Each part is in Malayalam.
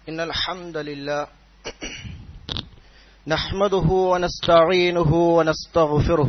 إن الحمد لله نحمده ونستعينه ونستغفره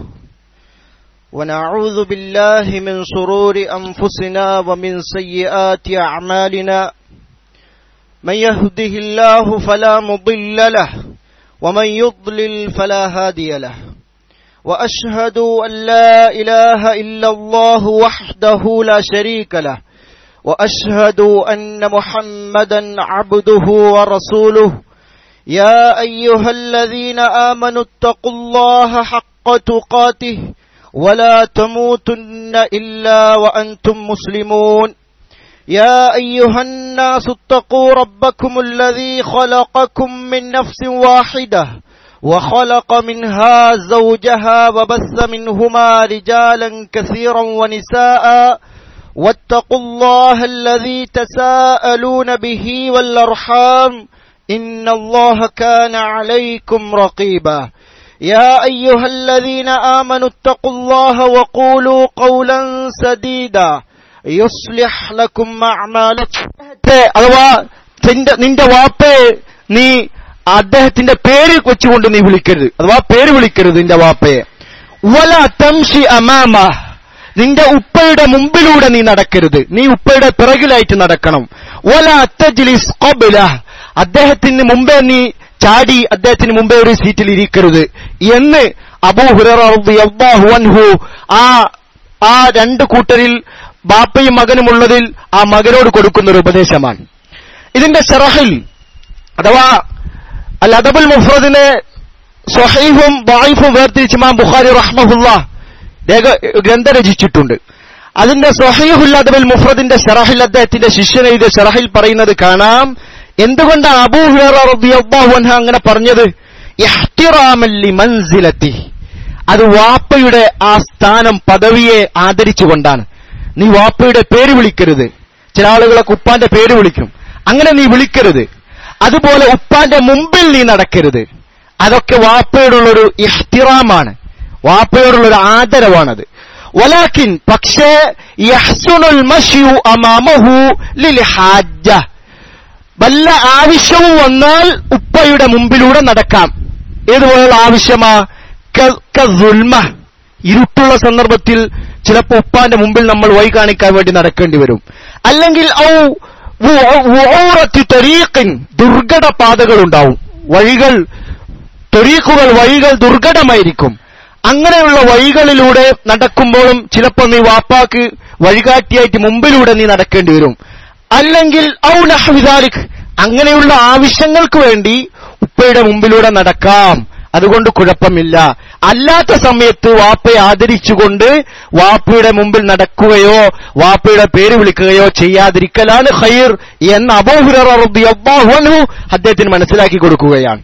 ونعوذ بالله من شرور أنفسنا ومن سيئات أعمالنا من يهده الله فلا مضل له ومن يضلل فلا هادي له وأشهد أن لا إله إلا الله وحده لا شريك له واشهد ان محمدا عبده ورسوله يا ايها الذين امنوا اتقوا الله حق تقاته ولا تموتن الا وانتم مسلمون يا ايها الناس اتقوا ربكم الذي خلقكم من نفس واحده وخلق منها زوجها وبث منهما رجالا كثيرا ونساء واتقوا الله الذي تساءلون به والارحام ان الله كان عليكم رقيبا يا ايها الذين امنوا اتقوا الله وقولوا قولا سديدا يصلح لكم اعمالكم അഥവാ നിന്റെ വാപ്പയെ നീ അദ്ദേഹത്തിന്റെ പേര് വെച്ചുകൊണ്ട് നീ വിളിക്കരുത് അഥവാ പേര് വിളിക്കരുത് നിന്റെ വാപ്പയെ വല തംഷി അമാമ നിന്റെ ഉപ്പയുടെ മുമ്പിലൂടെ നീ നടക്കരുത് നീ ഉപ്പയുടെ പിറകിലായിട്ട് നടക്കണം വല അത്തജിലിസ് ഖബ്ല അദ്ദേഹത്തിന് മുമ്പേ നീ ചാടി അദ്ദേഹത്തിന് മുമ്പേ ഒരു സീറ്റിൽ ഇരിക്കരുത് എന്ന് അബൂഹുറു അൻഹു ആ ആ രണ്ട് കൂട്ടരിൽ ബാപ്പയും മകനുമുള്ളതിൽ ആ മകനോട് കൊടുക്കുന്ന ഒരു ഉപദേശമാണ് ഇതിന്റെ ഷറഹിൽ അഥവാ അൽ അദബുൽ മുഫ്രദിനെ സ്വഹൈഫും വായിഫും വേർതിരിച്ച് മാം ബുഖാരി റഹ്മഹുല്ല രേഖ ഗ്രന്ഥം രചിച്ചിട്ടുണ്ട് അതിന്റെ സൊഹീഹുൽ അദബുൽ മുഫ്രദിന്റെ ഷറഹിൽ അദ്ദേഹത്തിന്റെ ശിഷ്യൻ എഴുതിയ ഷറഹിൽ പറയുന്നത് കാണാം എന്തുകൊണ്ടാണ് അബൂഹുറബിയാഹു അങ്ങനെ പറഞ്ഞത് ഇഹ്തിറാമല്ലി മൻസിലത്തി അത് വാപ്പയുടെ ആ സ്ഥാനം പദവിയെ ആദരിച്ചുകൊണ്ടാണ് നീ വാപ്പയുടെ പേര് വിളിക്കരുത് ചില ആളുകളൊക്കെ ഉപ്പാന്റെ പേര് വിളിക്കും അങ്ങനെ നീ വിളിക്കരുത് അതുപോലെ ഉപ്പാന്റെ മുമ്പിൽ നീ നടക്കരുത് അതൊക്കെ വാപ്പയോടുള്ളൊരു ഇഹ്തിറാമാണ് വാപ്പയോടുള്ള ഒരു ആദരവാണത് വലാക്കിൻ പക്ഷേ യഹ്സുനുൽ മഷ്യു അമാമഹു ലിൽ ഹാജ വല്ല ആവശ്യവും വന്നാൽ ഉപ്പയുടെ മുമ്പിലൂടെ നടക്കാം ഏതുപോലുള്ള ആവശ്യമാ കൽമ ഇരുട്ടുള്ള സന്ദർഭത്തിൽ ചിലപ്പോൾ ഉപ്പാന്റെ മുമ്പിൽ നമ്മൾ വഴി കാണിക്കാൻ വേണ്ടി നടക്കേണ്ടി വരും അല്ലെങ്കിൽ ഔ തൊരീക്കിൻ ദുർഘട പാതകൾ ഉണ്ടാവും വഴികൾ തൊരീക്കുകൾ വഴികൾ ദുർഘടമായിരിക്കും അങ്ങനെയുള്ള വഴികളിലൂടെ നടക്കുമ്പോഴും ചിലപ്പോൾ നീ വാപ്പാക്ക് വഴികാട്ടിയായിട്ട് മുമ്പിലൂടെ നീ നടക്കേണ്ടി വരും അല്ലെങ്കിൽ ഔ നഹ്വിദാലിക് അങ്ങനെയുള്ള ആവശ്യങ്ങൾക്ക് വേണ്ടി ഉപ്പയുടെ മുമ്പിലൂടെ നടക്കാം അതുകൊണ്ട് കുഴപ്പമില്ല അല്ലാത്ത സമയത്ത് വാപ്പയെ ആദരിച്ചുകൊണ്ട് വാപ്പയുടെ മുമ്പിൽ നടക്കുകയോ വാപ്പയുടെ പേര് വിളിക്കുകയോ ചെയ്യാതിരിക്കലാണ് ഖൈർ എന്ന് അബോഹുറു അദ്ദേഹത്തിന് മനസ്സിലാക്കി കൊടുക്കുകയാണ്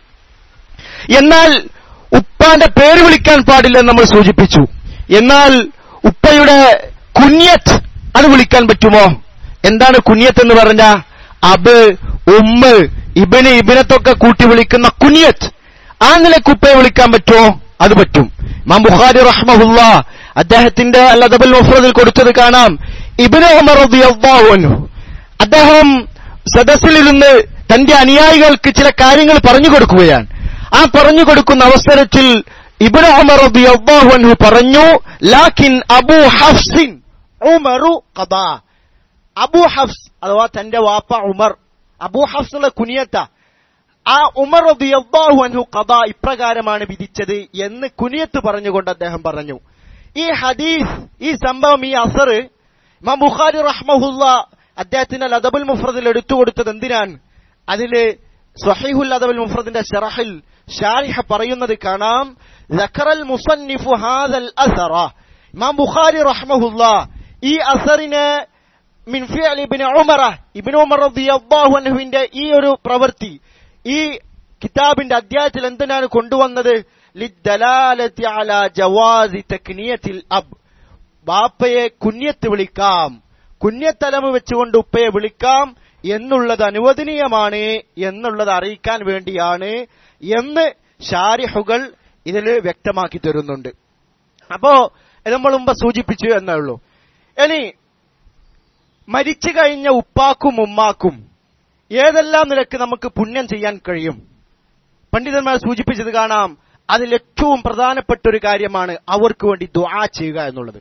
എന്നാൽ ഉപ്പാന്റെ പേര് വിളിക്കാൻ പാടില്ലെന്ന് നമ്മൾ സൂചിപ്പിച്ചു എന്നാൽ ഉപ്പയുടെ കുഞ്ഞത്ത് അത് വിളിക്കാൻ പറ്റുമോ എന്താണ് കുഞ്ഞത്ത് എന്ന് പറഞ്ഞ അബ് ഉമ്മ് ഇബിന് ഇബിനത്തൊക്കെ കൂട്ടി വിളിക്കുന്ന കുഞ്ഞത്ത് ആ നിലക്ക് ഉപ്പയെ വിളിക്കാൻ പറ്റുമോ അത് പറ്റും മാം ബുഖാരി റഹ്മഹുല്ല അദ്ദേഹത്തിന്റെ അല്ലദബൽ മുഫ്രദിൽ കൊടുത്തത് കാണാം ഇബിന് ഉമർ റളിയല്ലാഹു അദ്ദേഹം സദസ്സിലിരുന്ന് തന്റെ അനുയായികൾക്ക് ചില കാര്യങ്ങൾ പറഞ്ഞു കൊടുക്കുകയാണ് ആ പറഞ്ഞു കൊടുക്കുന്ന അവസരത്തിൽ ഇബ്നു ഉമർ റളിയല്ലാഹു അൻഹു പറഞ്ഞു ലാക്കിൻ അബൂ ഹഫ്സിൻ ഉമറു ഖദാ അബൂ ഹഫ്സ് അഥവാ തന്റെ വാപ്പ ഉമർ അബൂ ഹഫ്സ് കുനിയത്ത ആ ഉമർ റളിയല്ലാഹു അൻഹു ഖദാ ഇപ്രകാരമാണ് വിധിച്ചത് എന്ന് കുനിയത്ത് പറഞ്ഞുകൊണ്ട് അദ്ദേഹം പറഞ്ഞു ഈ ഹദീസ് ഈ സംഭവം ഈ അസർ ഇമാം ബുഖാരി റഹ്മഹുല്ല അദ്ദേഹത്തിന്റെ ലദബുൽ മുഫ്രദിൽ എടുത്തു കൊടുത്തത് എന്തിനാണ് അതില് സ്വഹീഹുൽ അദബുൽ മുഫ്രദിന്റെ ഷറഹിൽ ഷാരിഹ പറയുന്നത് കാണാം ലഖറൽ മുസന്നിഫു ഹാദൽ അസറ ഇമാം ബുഖാരി റഹ്മഹുല്ല ഈ അസറിനെ മിൻ ഫിഅൽ ഇബ്നു ഉമറ ഇബ്നു ഉമർ റളിയല്ലാഹു അൻഹുവിന്റെ ഈ ഒരു പ്രവൃത്തി ഈ കിതാബിന്റെ അധ്യായത്തിൽ എന്തിനാണ് കൊണ്ടുവന്നത് ലിദ്ദലാലത്തി അലാ ജവാസി തക്നിയത്തിൽ അബ് ബാപ്പയെ കുഞ്ഞത്ത് വിളിക്കാം കുഞ്ഞത്തലമ് വെച്ചുകൊണ്ട് ഉപ്പയെ വിളിക്കാം എന്നുള്ളത് അനുവദനീയമാണ് എന്നുള്ളത് അറിയിക്കാൻ വേണ്ടിയാണ് എന്ന് ഷാരിഹുകൾ ഇതിൽ വ്യക്തമാക്കി തരുന്നുണ്ട് അപ്പോ നമ്മൾ മുമ്പ് സൂചിപ്പിച്ചു എന്നേ ഉള്ളൂ ഇനി മരിച്ചു കഴിഞ്ഞ ഉപ്പാക്കും ഉമ്മാക്കും ഏതെല്ലാം നിലക്ക് നമുക്ക് പുണ്യം ചെയ്യാൻ കഴിയും പണ്ഡിതന്മാർ സൂചിപ്പിച്ചത് കാണാം അതിൽ ഏറ്റവും പ്രധാനപ്പെട്ട ഒരു കാര്യമാണ് അവർക്ക് വേണ്ടി ദുആ ചെയ്യുക എന്നുള്ളത്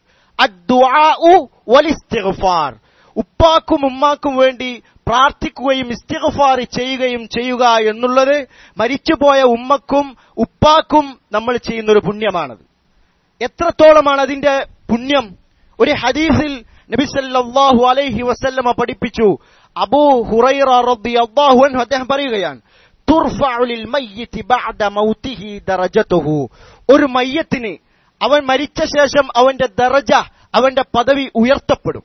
അദ്ദുആഉ വലിസ്തിഗ്ഫാർ ഉപ്പാക്കും ഉമ്മാക്കും വേണ്ടി പ്രാർത്ഥിക്കുകയും ഇസ്തിഗ്ഫാർ ചെയ്യുകയും ചെയ്യുക എന്നുള്ളത് മരിച്ചുപോയ ഉമ്മക്കും ഉപ്പാക്കും നമ്മൾ ചെയ്യുന്ന ഒരു പുണ്യമാണത് എത്രത്തോളമാണ് അതിന്റെ പുണ്യം ഒരു ഹദീസിൽ നബി സല്ലല്ലാഹു അലൈഹി വസല്ലമ പഠിപ്പിച്ചു അബൂ ഹുറൈറ റളിയല്ലാഹു അൻഹു അദ്ദേഹം പറയുകയാണ് തുർഫഉ ലിൽ മയ്യിതി ബഅദ മൗതിഹി ദറജതുഹു ഒരു മയ്യത്തിന് അവൻ മരിച്ച ശേഷം അവന്റെ ദറജ അവന്റെ പദവി ഉയർത്തപ്പെടും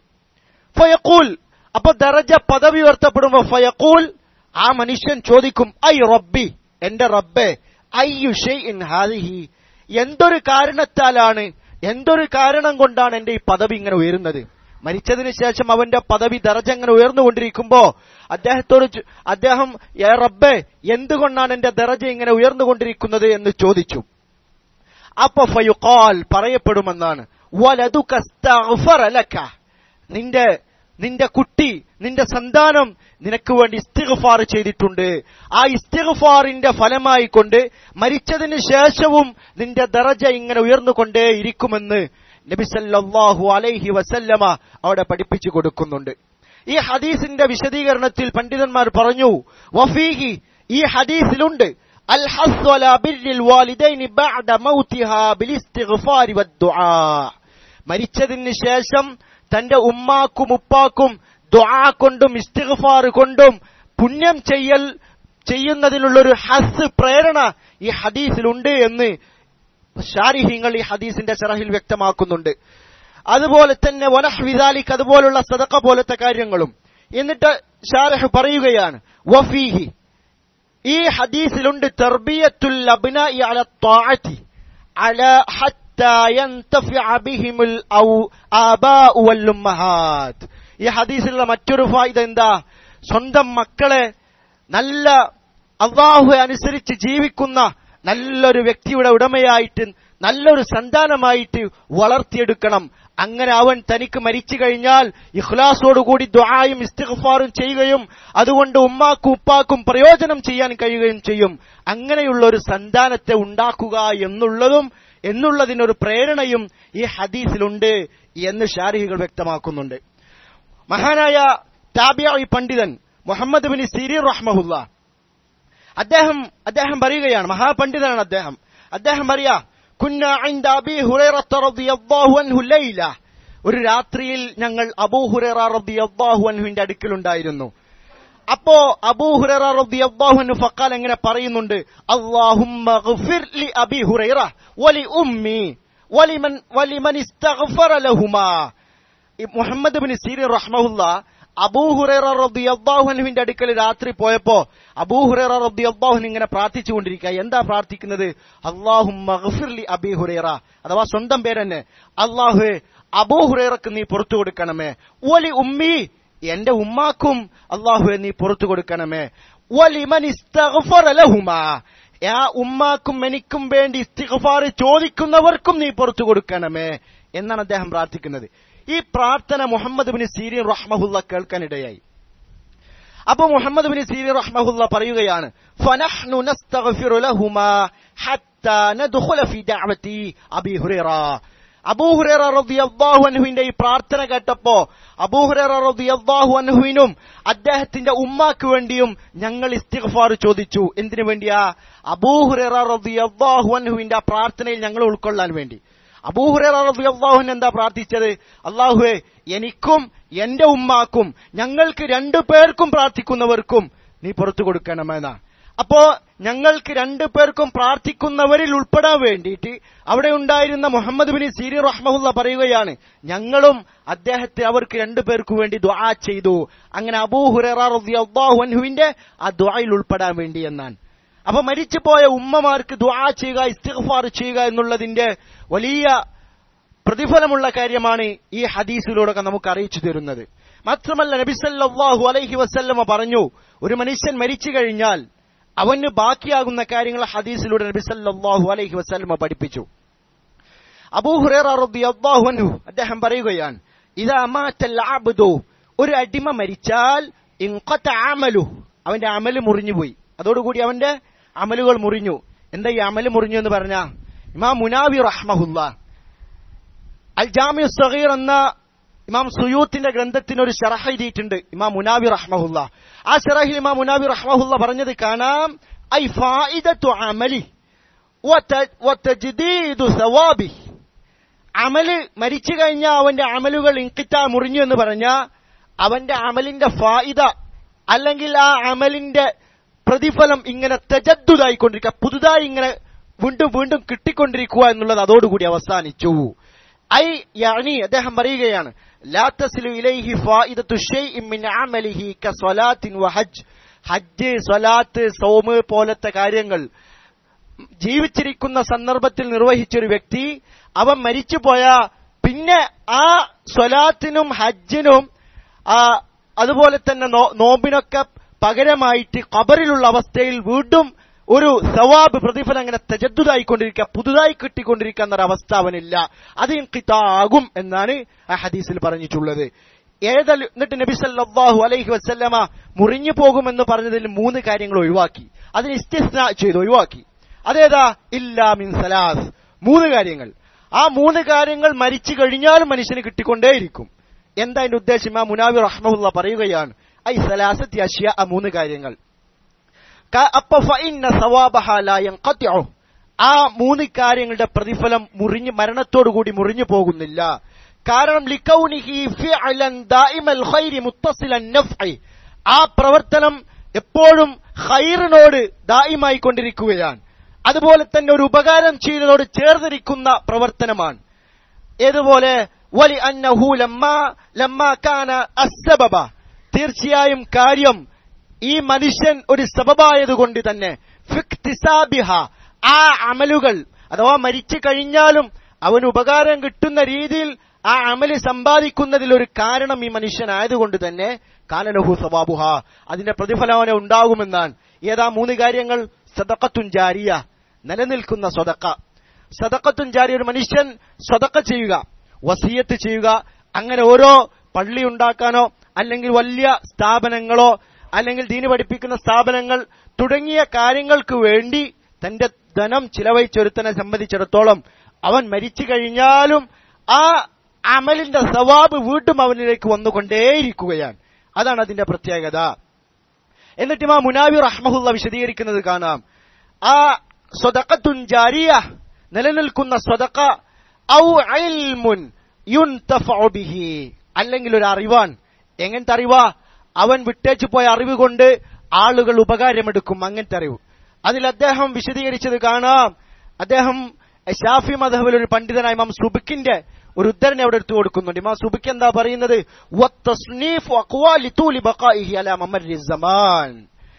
ഫയഖൂൽ അപ്പൊ ദറജ പദവി ഉയർത്തപ്പെടുമ്പോ ഫയഖൂൽ ആ മനുഷ്യൻ ചോദിക്കും ഐ റബ്ബി എന്റെ റബ്ബേ അയ്യു ഷൈഇൻ ഹാദിഹി എന്തൊരു കാരണത്താലാണ് എന്തൊരു കാരണം കൊണ്ടാണ് എന്റെ ഈ പദവി ഇങ്ങനെ ഉയരുന്നത് മരിച്ചതിന് ശേഷം അവന്റെ പദവി ദറജ ഇങ്ങനെ ഉയർന്നുകൊണ്ടിരിക്കുമ്പോ അദ്ദേഹത്തോട് ചോ- അദ്ദേഹം "യാ റബ്ബേ എന്തുകൊണ്ടാണ് എന്റെ ദറജ ഇങ്ങനെ ഉയർന്നുകൊണ്ടിരിക്കുന്നത് എന്ന് ചോദിച്ചു അപ്പൊ ഫയുഖാൽ പറയപ്പെടുമെന്നാണ് വലതുക ഇസ്തഗ്ഫറ ലക. നിന്റെ നിന്റെ കുട്ടി നിന്റെ സന്താനം നിനക്ക് വേണ്ടി ഇസ്തിഗ്ഫാർ ചെയ്തിട്ടുണ്ട് ആ ഇസ്തിഗ്ഫാറിന്റെ ഫലമായി കൊണ്ട് മരിച്ചതിന് ശേഷവും നിന്റെ ദറജ ഇങ്ങനെ ഉയർന്നുകൊണ്ടേ ഇരിക്കുമെന്ന് നബി സല്ലല്ലാഹു അലൈഹി വസല്ലമ അവിടെ പഠിപ്പിച്ചു കൊടുക്കുന്നുണ്ട് ഈ ഹദീസിന്റെ വിശദീകരണത്തിൽ പണ്ഡിതന്മാർ പറഞ്ഞു വഫീഹി ഈ ഹദീസിലുണ്ട് അൽ ഹസ്സു അലാ ബിർരിൽ വാലിദൈനി ബഅദ മൗതിഹാ ബിൽ ഇസ്തിഗ്ഫാരി വദ്ദുആ മരിച്ചതിന് ശേഷം തന്റെ ഉമ്മാക്കും ഉപ്പാക്കും ദുആ കൊണ്ടും ഇസ്തിഗ്ഫാർ കൊണ്ടും പുണ്യം ചെയ്യൽ ചെയ്യുന്നതിനുള്ളൊരു ഹസ് പ്രേരണ ഈ ഹദീസിലുണ്ട് എന്ന് ഷാരിഹിങ്ങൾ ഈ ഹദീസിന്റെ ഷറഹിൽ വ്യക്തമാക്കുന്നുണ്ട് അതുപോലെ തന്നെ വനഹ്വിദാലിക്ക് അതുപോലുള്ള സദക്ക പോലത്തെ കാര്യങ്ങളും എന്നിട്ട് ഷാരഹ് പറയുകയാണ് വഫീഹി ഈ ഹദീസിലുണ്ട് തർബിയത്തുൽ അബ്നാഇ അല ത്വാഅതി അല ഹത്താ യൻതഫിഅ ബിഹിമുൽ ഔ ആബാഉ വൽ ഉമ്മഹാത്ത് ഈ ഹദീസിലുള്ള മറ്റൊരു ഫായിദ എന്താ സ്വന്തം മക്കളെ നല്ല അള്ളാഹുവെ അനുസരിച്ച് ജീവിക്കുന്ന നല്ലൊരു വ്യക്തിയുടെ ഉടമയായിട്ട് നല്ലൊരു സന്താനമായിട്ട് വളർത്തിയെടുക്കണം അങ്ങനെ അവൻ തനിക്ക് മരിച്ചു കഴിഞ്ഞാൽ ഇഖ്ലാസോടുകൂടി ദ്വായും ഇസ്തിഗ്ഫാറും ചെയ്യുകയും അതുകൊണ്ട് ഉമ്മാക്കും ഉപ്പാക്കും പ്രയോജനം ചെയ്യാൻ കഴിയുകയും ചെയ്യും അങ്ങനെയുള്ള ഒരു സന്താനത്തെ ഉണ്ടാക്കുക എന്നുള്ളതും എന്നുള്ളതിനൊരു പ്രേരണയും ഈ ഹദീസിലുണ്ട് എന്ന് ഷാരിഹികൾ വ്യക്തമാക്കുന്നുണ്ട് മഹാനായ താബിയായി പണ്ഡിതൻ മുഹമ്മദ് ബിൻ സിരീർ റഹ്മഹുല്ല അദ്ദേഹം അദ്ദേഹം പറയുകയാണ് മഹാപണ്ഡിതനാണ് അദ്ദേഹം അദ്ദേഹം പറയാ കുന്ന عند أبي هريرة رضي الله عنه ليلة ഒരു രാത്രിയിൽ ഞങ്ങൾ അബൂ ഹുറൈറ റളിയല്ലാഹു അൻഹുവിന്റെ അടുക്കലുണ്ടായിരുന്നു അപ്പോ അബൂ ഹുറൈറ റളിയല്ലാഹു അൻഹു ഫഖാൽ എങ്ങനെ പറയുന്നുണ്ട് അല്ലാഹുമ്മഗ്ഫിർ ലി അബി ഹുറൈറ വലി ഉമ്മി വലിമൻ വലിമൻ ഇസ്തഗ്ഫറ ലഹുമാ ഈ മുഹമ്മദ് ബിൻ സീരി റഹ്മഹുല്ല അബൂഹുറേറ റബ്ദിയല്ലാഹുവിന്റെ അടുക്കൽ രാത്രി പോയപ്പോ അബൂഹുറേറ റബ്ദിയല്ലാഹുൻ ഇങ്ങനെ പ്രാർത്ഥിച്ചുകൊണ്ടിരിക്കുക എന്താ പ്രാർത്ഥിക്കുന്നത് അള്ളാഹു മഗ്ഫിർലി അബി ഹുറേറ അഥവാ സ്വന്തം പേരെന്നെ അള്ളാഹു അബൂഹുറേറക്ക് നീ പുറത്തു കൊടുക്കണമേ ഒലി ഉമ്മി എന്റെ ഉമ്മാക്കും അള്ളാഹുവെ നീ പുറത്തു കൊടുക്കണമേ വലിമൻ ഇസ്തഗ്ഫറ ലഹുമാ ആ ഉമ്മാക്കും എനിക്കും വേണ്ടി ഇസ്തിഗ്ഫാർ ചോദിക്കുന്നവർക്കും നീ പുറത്തു കൊടുക്കണമേ എന്നാണ് അദ്ദേഹം പ്രാർത്ഥിക്കുന്നത് ഈ പ്രാർത്ഥന മുഹമ്മദ് ബിൻ സീരിൻ റഹ്മഹുല്ല കേൾക്കാനിടയായി അപ്പൊ മുഹമ്മദ് ബിൻ സീരിൻ റഹ്മഹുല്ല പറയുകയാണ് ഫനഹ്നു നസ്തഗ്ഫിറു ലഹുമാ ഹത്താ നദ്ഖുല ഫി ദഅവതി അബീ ഹുറൈറ അബൂഹുറേറ റളിയല്ലാഹു അൻഹുവിന്റെ ഈ പ്രാർത്ഥന കേട്ടപ്പോ അബൂഹുറേറ റളിയല്ലാഹു അൻഹുവിനും അദ്ദേഹത്തിന്റെ ഉമ്മാക്ക് വേണ്ടിയും ഞങ്ങൾ ഇസ്തിഗ്ഫാർ ചോദിച്ചു എന്തിനു വേണ്ടിയാ അബൂഹുറേറ റളിയല്ലാഹു അൻഹുവിന്റെ ആ പ്രാർത്ഥനയിൽ ഞങ്ങൾ ഉൾക്കൊള്ളാൻ വേണ്ടി അബൂഹുറേറ റളിയല്ലാഹു അൻഹു എന്താ പ്രാർത്ഥിച്ചത് അള്ളാഹുവെ എനിക്കും എന്റെ ഉമ്മാക്കും ഞങ്ങൾക്ക് രണ്ടു പേർക്കും പ്രാർത്ഥിക്കുന്നവർക്കും നീ പുറത്തു കൊടുക്കണമെന്നാ അപ്പോ ഞങ്ങൾക്ക് രണ്ടു പേർക്കും പ്രാർത്ഥിക്കുന്നവരിൽ ഉൾപ്പെടാൻ വേണ്ടിയിട്ട് അവിടെ ഉണ്ടായിരുന്ന മുഹമ്മദ് ബിൻ സീരി റഹ്മഹുല്ല പറയുകയാണ് ഞങ്ങളും അദ്ദേഹത്തെ അവർക്ക് രണ്ടു പേർക്ക് വേണ്ടി ദുആ ചെയ്തു അങ്ങനെ അബൂഹുറഹുവിന്റെ ആ ദുആയിൽ ഉൾപ്പെടാൻ വേണ്ടി എന്നാണ് അപ്പൊ മരിച്ചുപോയ ഉമ്മമാർക്ക് ദുആ ചെയ്യുക ഇസ്തിഗ്ഫാർ ചെയ്യുക എന്നുള്ളതിന്റെ വലിയ പ്രതിഫലമുള്ള കാര്യമാണ് ഈ ഹദീസിലൂടെ നമുക്ക് അറിയിച്ചു തരുന്നത് മാത്രമല്ല നബിസല്ലാഹു അലൈഹി വസല്ലമ പറഞ്ഞു ഒരു മനുഷ്യൻ മരിച്ചു കഴിഞ്ഞാൽ അവന് ബാക്കിയാകുന്ന കാര്യങ്ങൾ ഹദീസിലൂടെ നബി സല്ലല്ലാഹു അലൈഹി വസല്ലമ പഠിപ്പിച്ചു അബൂ ഹുറൈറ റളിയല്ലാഹു അൻഹു അദ്ദേഹം പറയുകയാണ് ഇദാ മാറ്റൽ അബ്ദു ഒരു അടിമ മരിച്ചാൽ ഇൻഖത അമലു അവന്റെ അമല് മുറിഞ്ഞുപോയി അതോടുകൂടി അവന്റെ അമലുകൾ മുറിഞ്ഞു എന്താ ഈ അമല് മുറിഞ്ഞു എന്ന് പറഞ്ഞ ഇമാം മുനാവി റഹ്മഹുല്ല അൽ ജാമി സഗീർ എന്ന ഇമാം സുയൂത്തിന്റെ ഗ്രന്ഥത്തിന് ഒരു ഷറഹ് എഴുതിയിട്ടുണ്ട് ഇമാം മുനാവി റഹ്മഹുല്ല ആ ഷറഹിൽ ഇമാം മുനാവി റഹ്മഹുല്ല പറഞ്ഞത് കാണാം ഐ ഫായിദത്തു അമലി വത- വതജ്ദീദു സവാബി അമല് മരിച്ചു കഴിഞ്ഞാൽ അവന്റെ അമലുകൾ ഇൻകിത്ത മുറിഞ്ഞു എന്ന് പറഞ്ഞ അവന്റെ അമലിന്റെ ഫായിദ അല്ലെങ്കിൽ ആ അമലിന്റെ പ്രതിഫലം ഇങ്ങനെ തെജദ്ദുതായിക്കൊണ്ടിരിക്കുക പുതുതായി ഇങ്ങനെ വീണ്ടും വീണ്ടും കിട്ടിക്കൊണ്ടിരിക്കുക എന്നുള്ളത് അതോടുകൂടി അവസാനിച്ചു ഐ യാനി അദ്ദേഹം പറയുകയാണ് ലാ തസ്ലു ഇലൈഹി ഫായിദത്തു ഷൈഇൻ മിൻ അമലിഹി കസ്വലാത്തിൻ വഹജ് ഹജ്ജ് സ്വലാത്ത് സൗമ് പോലത്തെ കാര്യങ്ങൾ ജീവിച്ചിരിക്കുന്ന സന്ദർഭത്തിൽ നിർവഹിച്ചൊരു വ്യക്തി അവൻ മരിച്ചുപോയ പിന്നെ ആ സ്വലാത്തിനും ഹജ്ജിനും ആ അതുപോലെ തന്നെ നോ- നോമ്പിനൊക്കെ പകരമായിട്ട് ഖബറിലുള്ള അവസ്ഥയിൽ വീണ്ടും ഒരു സവാബ് പ്രതിഫലം അങ്ങനെ തെജദ്ദുതായിക്കൊണ്ടിരിക്കുക പുതുതായി കിട്ടിക്കൊണ്ടിരിക്കുക എന്നൊരവസ്ഥ അവനില്ല അത് ഇൻകിതാകും എന്നാണ് ആ ഹദീസിൽ പറഞ്ഞിട്ടുള്ളത് ഏതൽ എന്നിട്ട് നബി സല്ലല്ലാഹു അലൈഹി വസല്ലമ മുറിഞ്ഞു പോകുമെന്ന് പറഞ്ഞതിൽ മൂന്ന് കാര്യങ്ങൾ ഒഴിവാക്കി അതിന് ഇസ്തിസ്ന ചെയ്തു ഒഴിവാക്കി അതേതാ ഇല്ലാ മിൻ സലാസ് മൂന്ന് കാര്യങ്ങൾ ആ മൂന്ന് കാര്യങ്ങൾ മരിച്ചു കഴിഞ്ഞാലും മനുഷ്യന് കിട്ടിക്കൊണ്ടേയിരിക്കും എന്താ അതിന്റെ ഉദ്ദേശം ആ മുനാവി റഹ്മുള്ള പറയുകയാണ് ഐ സലാസത്തി അഷ്യ ആ മൂന്ന് കാര്യങ്ങൾ ക- അപ്പൊ ഫഇന്ന സവാബഹ ലാ യൻഖതിഉ. ആ മൂന്ന് കാര്യങ്ങളുടെ പ്രതിഫലം മുറിഞ്ഞ് മരണത്തോടുകൂടി മുറിഞ്ഞു പോകുന്നില്ല കാരണം ലിക്കൗനിഹി ഫിഅലൻ ദായിമൽ ഖൈരി മുത്തസിലൻ നഫ്ഇ ആ പ്രവർത്തനം എപ്പോഴും ഖൈറിനോട് ദായിമായി കൊണ്ടിരിക്കുകയാണ് അതുപോലെ തന്നെ ഒരു ഉപകാരം ചെയ്യുന്നതോട് ചേർന്നിരിക്കുന്ന പ്രവർത്തനമാണ് ഏതുപോലെ വലി അന്നഹു ലമ്മ ലമ്മ കാന അസ്സബബ തീർച്ചയായും കാര്യം ഈ മനുഷ്യൻ ഒരു സബബായതുകൊണ്ട് തന്നെ ഫിക്തിസാബിഹ ആ അമലുകൾ അഥവാ മരിച്ചു കഴിഞ്ഞാലും അവന് ഉപകാരം കിട്ടുന്ന രീതിയിൽ ആ അമല് സമ്പാദിക്കുന്നതിൽ ഒരു കാരണം ഈ മനുഷ്യനായതുകൊണ്ട് തന്നെ കാനലഹു സവാബുഹ അതിന്റെ പ്രതിഫലം അവന് ഉണ്ടാകുമെന്നാണ് ഏതാ മൂന്ന് കാര്യങ്ങൾ സദക്കത്തുൻ ജാരിയ നിലനിൽക്കുന്ന സ്വതക്ക സദക്കത്തുൻ ജാരിയ ഒരു മനുഷ്യൻ സ്വതക്ക ചെയ്യുക വസീയത്ത് ചെയ്യുക അങ്ങനെ ഓരോ പള്ളി ഉണ്ടാക്കാനോ അല്ലെങ്കിൽ വലിയ സ്ഥാപനങ്ങളോ അല്ലെങ്കിൽ ദീന് പഠിപ്പിക്കുന്ന സ്ഥാപനങ്ങൾ തുടങ്ങിയ കാര്യങ്ങൾക്ക് വേണ്ടി തന്റെ ധനം ചിലവഴിച്ചൊരുത്തനെ സംബന്ധിച്ചിടത്തോളം അവൻ മരിച്ചു കഴിഞ്ഞാലും ആ അമലിന്റെ സവാബ് വീണ്ടും അവനിലേക്ക് വന്നുകൊണ്ടേയിരിക്കുകയാണ് അതാണ് അതിന്റെ പ്രത്യേകത എന്നിട്ട് ഇമാ മുനാവി റഹ്മഹുല്ല വിശദീകരിക്കുന്നത് കാണാം ആ സ്വതക്കത്തുൻ ജാരിയ നിലനിൽക്കുന്ന സ്വതക്ക ഔ ഇൽമുൻ യുൻതഫഉ ബിഹി അല്ലെങ്കിൽ ഒരു അറിവാൻ എങ്ങനത്തെ അറിവാ അവൻ വിട്ടേച്ചു പോയ അറിവ് കൊണ്ട് ആളുകൾ ഉപകാരമെടുക്കും അങ്ങനത്തെ അറിവ് അതിൽ അദ്ദേഹം വിശദീകരിച്ചത് കാണാം അദ്ദേഹം ഷാഫി മധബിൽ ഒരു പണ്ഡിതനായ ഇമാം സുബിക്കിന്റെ ഒരു ഉദ്ധരണി അവിടെ എടുത്തു കൊടുക്കുന്നുണ്ട് ഇമാം സുബിക്ക് എന്താ പറയുന്നത് വത്തസ്നീഫു അഖ്വാലി തൂലി ബഖാഇഹി അലാ മമർരി സമാൻ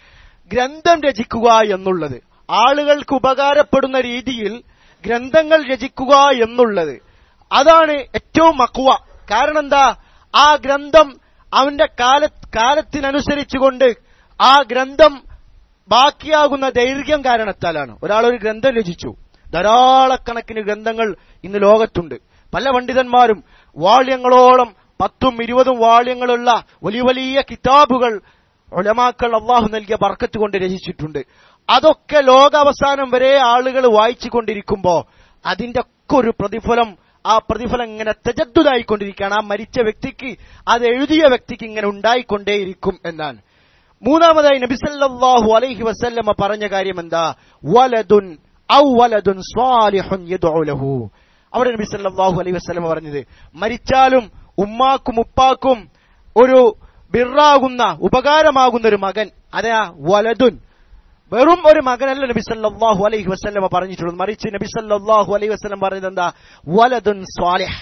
ഗ്രന്ഥം രചിക്കുക എന്നുള്ളത് ആളുകൾക്ക് ഉപകാരപ്പെടുന്ന രീതിയിൽ ഗ്രന്ഥങ്ങൾ രചിക്കുക എന്നുള്ളത് അതാണ് ഏറ്റവും മക്കുവ കാരണം എന്താ ആ ഗ്രന്ഥം അവന്റെ കാല കാലത്തിനനുസരിച്ചുകൊണ്ട് ആ ഗ്രന്ഥം ബാക്കിയാകുന്ന ദൈർഘ്യം കാരണത്താലാണ് ഒരാൾ ഒരു ഗ്രന്ഥം രചിച്ചു ധാരാളക്കണക്കിന് ഗ്രന്ഥങ്ങൾ ഇന്ന് ലോകത്തുണ്ട് പല പണ്ഡിതന്മാരും വാള്യങ്ങളോളം പത്തും ഇരുപതും വാള്യങ്ങളുള്ള വലിയ വലിയ കിതാബുകൾ ഒലമാക്കൾ അള്ളാഹു നൽകിയ ബർക്കത്ത് കൊണ്ട് രചിച്ചിട്ടുണ്ട് അതൊക്കെ ലോകാവസാനം വരെ ആളുകൾ വായിച്ചു കൊണ്ടിരിക്കുമ്പോ അതിന്റെ ഒക്കെ ഒരു പ്രതിഫലം ആ പ്രതിഫലം ഇങ്ങനെ തെജദ്ദുതായിക്കൊണ്ടിരിക്കുകയാണ് ആ മരിച്ച വ്യക്തിക്ക് അത് എഴുതിയ വ്യക്തിക്ക് ഇങ്ങനെ ഉണ്ടായിക്കൊണ്ടേയിരിക്കും എന്നാണ് മൂന്നാമതായി നബിസല്ലാഹു അലൈഹി വസല്ലമ പറഞ്ഞ കാര്യം എന്താ വലതുൻ ഔ വലതുൻ സ്വാലിഹുൻ യദ്ഉ ലഹു അവിടെ നബി സല്ലല്ലാഹു അലൈഹി വസല്ലമ പറഞ്ഞത് മരിച്ചാലും ഉമ്മാക്കും ഉപ്പാക്കും ഒരു ബിറാകുന്ന ഉപകാരമാകുന്ന ഒരു മകൻ അതാ വലതുൻ വെറും ഒരു മകനല്ല നബി സല്ലല്ലാഹു അലൈഹി വസല്ലമ പറഞ്ഞിട്ടുള്ളത് മറിച്ച് നബി സല്ലല്ലാഹു അലൈഹി വസല്ലം പറഞ്ഞത് എന്താ വലതുൻ സ്വാലിഹ്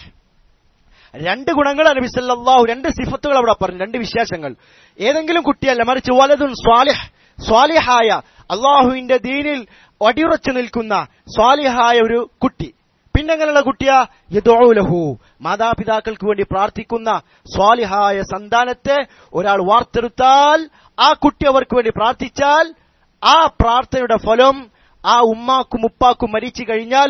രണ്ട് ഗുണങ്ങളാണ് നബി സല്ലല്ലാഹു രണ്ട് സിഫത്തുകൾ അവിടെ പറഞ്ഞു രണ്ട് വിശേഷങ്ങൾ ഏതെങ്കിലും കുട്ടിയല്ല മറിച്ച് വലതുൻ സ്വാലിഹ് സ്വാലിഹായ അള്ളാഹുവിന്റെ ദീനിൽ അടിയുറച്ചു നിൽക്കുന്ന സ്വാലിഹായ ഒരു കുട്ടി പിന്നെങ്ങനെയുള്ള കുട്ടിയാ യദോലഹു മാതാപിതാക്കൾക്ക് വേണ്ടി പ്രാർത്ഥിക്കുന്ന സ്വാലിഹായ സന്താനത്തെ ഒരാൾ വാർത്തെടുത്താൽ ആ കുട്ടി അവർക്ക് വേണ്ടി പ്രാർത്ഥിച്ചാൽ ആ പ്രാർത്ഥനയുടെ ഫലം ആ ഉമ്മാക്കും ഉപ്പാക്കും മരിച്ചു കഴിഞ്ഞാലും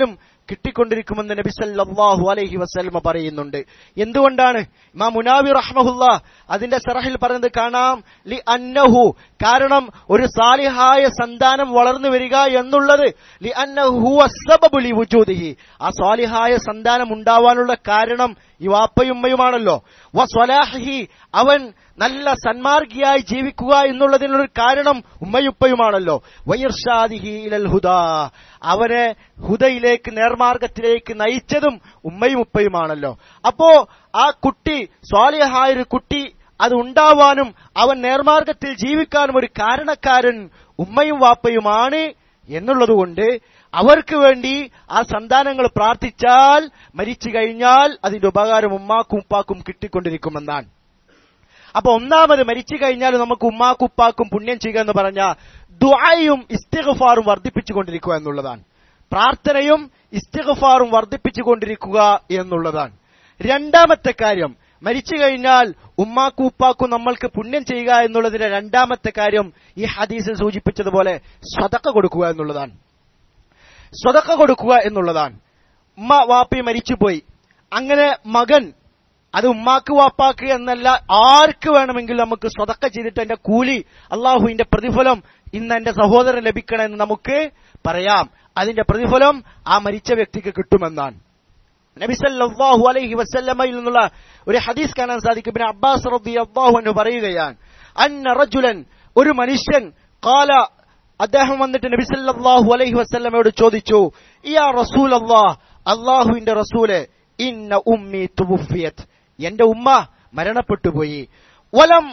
കിട്ടിക്കൊണ്ടിരിക്കുമെന്ന് നബി സല്ലല്ലാഹു അലൈഹി വസല്ലമ പറയുന്നുണ്ട് എന്തുകൊണ്ടാണ് ഇമാം മുനാവി റഹ്മഹുല്ല അതിന്റെ സറഹിൽ പറയുന്നത് കാണാം ലി അന്നഹു കാരണം ഒരു സാലിഹായ സന്താനം വളർന്നു വരിക എന്നുള്ളത് ലി അന്നഹു ഹുവ സബബു ലി വുജൂദിഹി ആ സാലിഹായ സന്താനം ഉണ്ടാവാനുള്ള കാരണം ഈ വാപ്പയുമ്മയുമാണല്ലോ വ സ്വലാഹി അവൻ നല്ല സന്മാർഗിയായി ജീവിക്കുക എന്നുള്ളതിനൊരു കാരണം ഉമ്മയുപ്പയുമാണല്ലോ വൈർഷാദിഹി ഇലൽ ഹുദാ അവനെ ഹുദയിലേക്ക് നേർമാർഗത്തിലേക്ക് നയിച്ചതും ഉമ്മയും ഉപ്പയുമാണല്ലോ അപ്പോ ആ കുട്ടി സ്വാലിഹായ ഒരു കുട്ടി അത് ഉണ്ടാവാനും അവൻ നേർമാർഗത്തിൽ ജീവിക്കാനും ഒരു കാരണക്കാരൻ ഉമ്മയും വാപ്പയുമാണ് എന്നുള്ളതുകൊണ്ട് അവർക്ക് വേണ്ടി ആ സന്താനങ്ങൾ പ്രാർത്ഥിച്ചാൽ മരിച്ചു കഴിഞ്ഞാൽ അതിന്റെ ഉപകാരം ഉമ്മാക്കും ഉപ്പാക്കും കിട്ടിക്കൊണ്ടിരിക്കുമെന്നാണ് അപ്പൊ ഒന്നാമത് മരിച്ചു കഴിഞ്ഞാൽ നമുക്ക് ഉമ്മാക്കും ഉപ്പാക്കും പുണ്യം ചെയ്യുക എന്ന് പറഞ്ഞ ദുആയും ഇസ്തിഗ്ഫാറും വർദ്ധിപ്പിച്ചുകൊണ്ടിരിക്കുക എന്നുള്ളതാണ് പ്രാർത്ഥനയും ഇസ്തിഗ്ഫാറും വർദ്ധിപ്പിച്ചുകൊണ്ടിരിക്കുക എന്നുള്ളതാണ് രണ്ടാമത്തെ കാര്യം മരിച്ചു കഴിഞ്ഞാൽ ഉമ്മാക്കും ഉപ്പാക്കും നമ്മൾക്ക് പുണ്യം ചെയ്യുക എന്നുള്ളതിന്റെ രണ്ടാമത്തെ കാര്യം ഈ ഹദീസിൽ സൂചിപ്പിച്ചതുപോലെ സ്വതക്ക കൊടുക്കുക എന്നുള്ളതാണ് സ്വതക്ക കൊടുക്കുക എന്നുള്ളതാണ് ഉമ്മ വാപ്പി മരിച്ചുപോയി അങ്ങനെ മകൻ അത് ഉമ്മാക്ക് വാപ്പാക്ക് എന്നല്ല ആർക്ക് വേണമെങ്കിലും നമുക്ക് സ്വതക്ക ചെയ്തിട്ട് എന്റെ കൂലി അള്ളാഹുവിന്റെ പ്രതിഫലം ഇന്ന് എന്റെ സഹോദരൻ ലഭിക്കണമെന്ന് നമുക്ക് പറയാം അതിന്റെ പ്രതിഫലം ആ മരിച്ച വ്യക്തിക്ക് കിട്ടുമെന്നാണ് നബിസല്ലാഹു അലൈഹി വസല്ലമയിൽ നിന്നുള്ള ഒരു ഹദീസ് കാണാൻ സാധിക്കും പിന്നെ അബ്ബാസ് റബ്ബി അബ്ബാഹു എന്ന് പറയുകയാണ് അന്ന റജുലൻ ഒരു മനുഷ്യൻ കാല അദ്ദേഹം വന്നിട്ട് നബിസല്ലാഹു അലൈഹി വസല്ലമയോട് ചോദിച്ചു ഇയാ റസൂൽ അള്ളാഹ് അള്ളാഹുവിന്റെ റസൂലെ ഇന്ന ഉമ്മി തുബുഫിയത് എന്റെ ഉമ്മ മരണപ്പെട്ടുപോയി വലം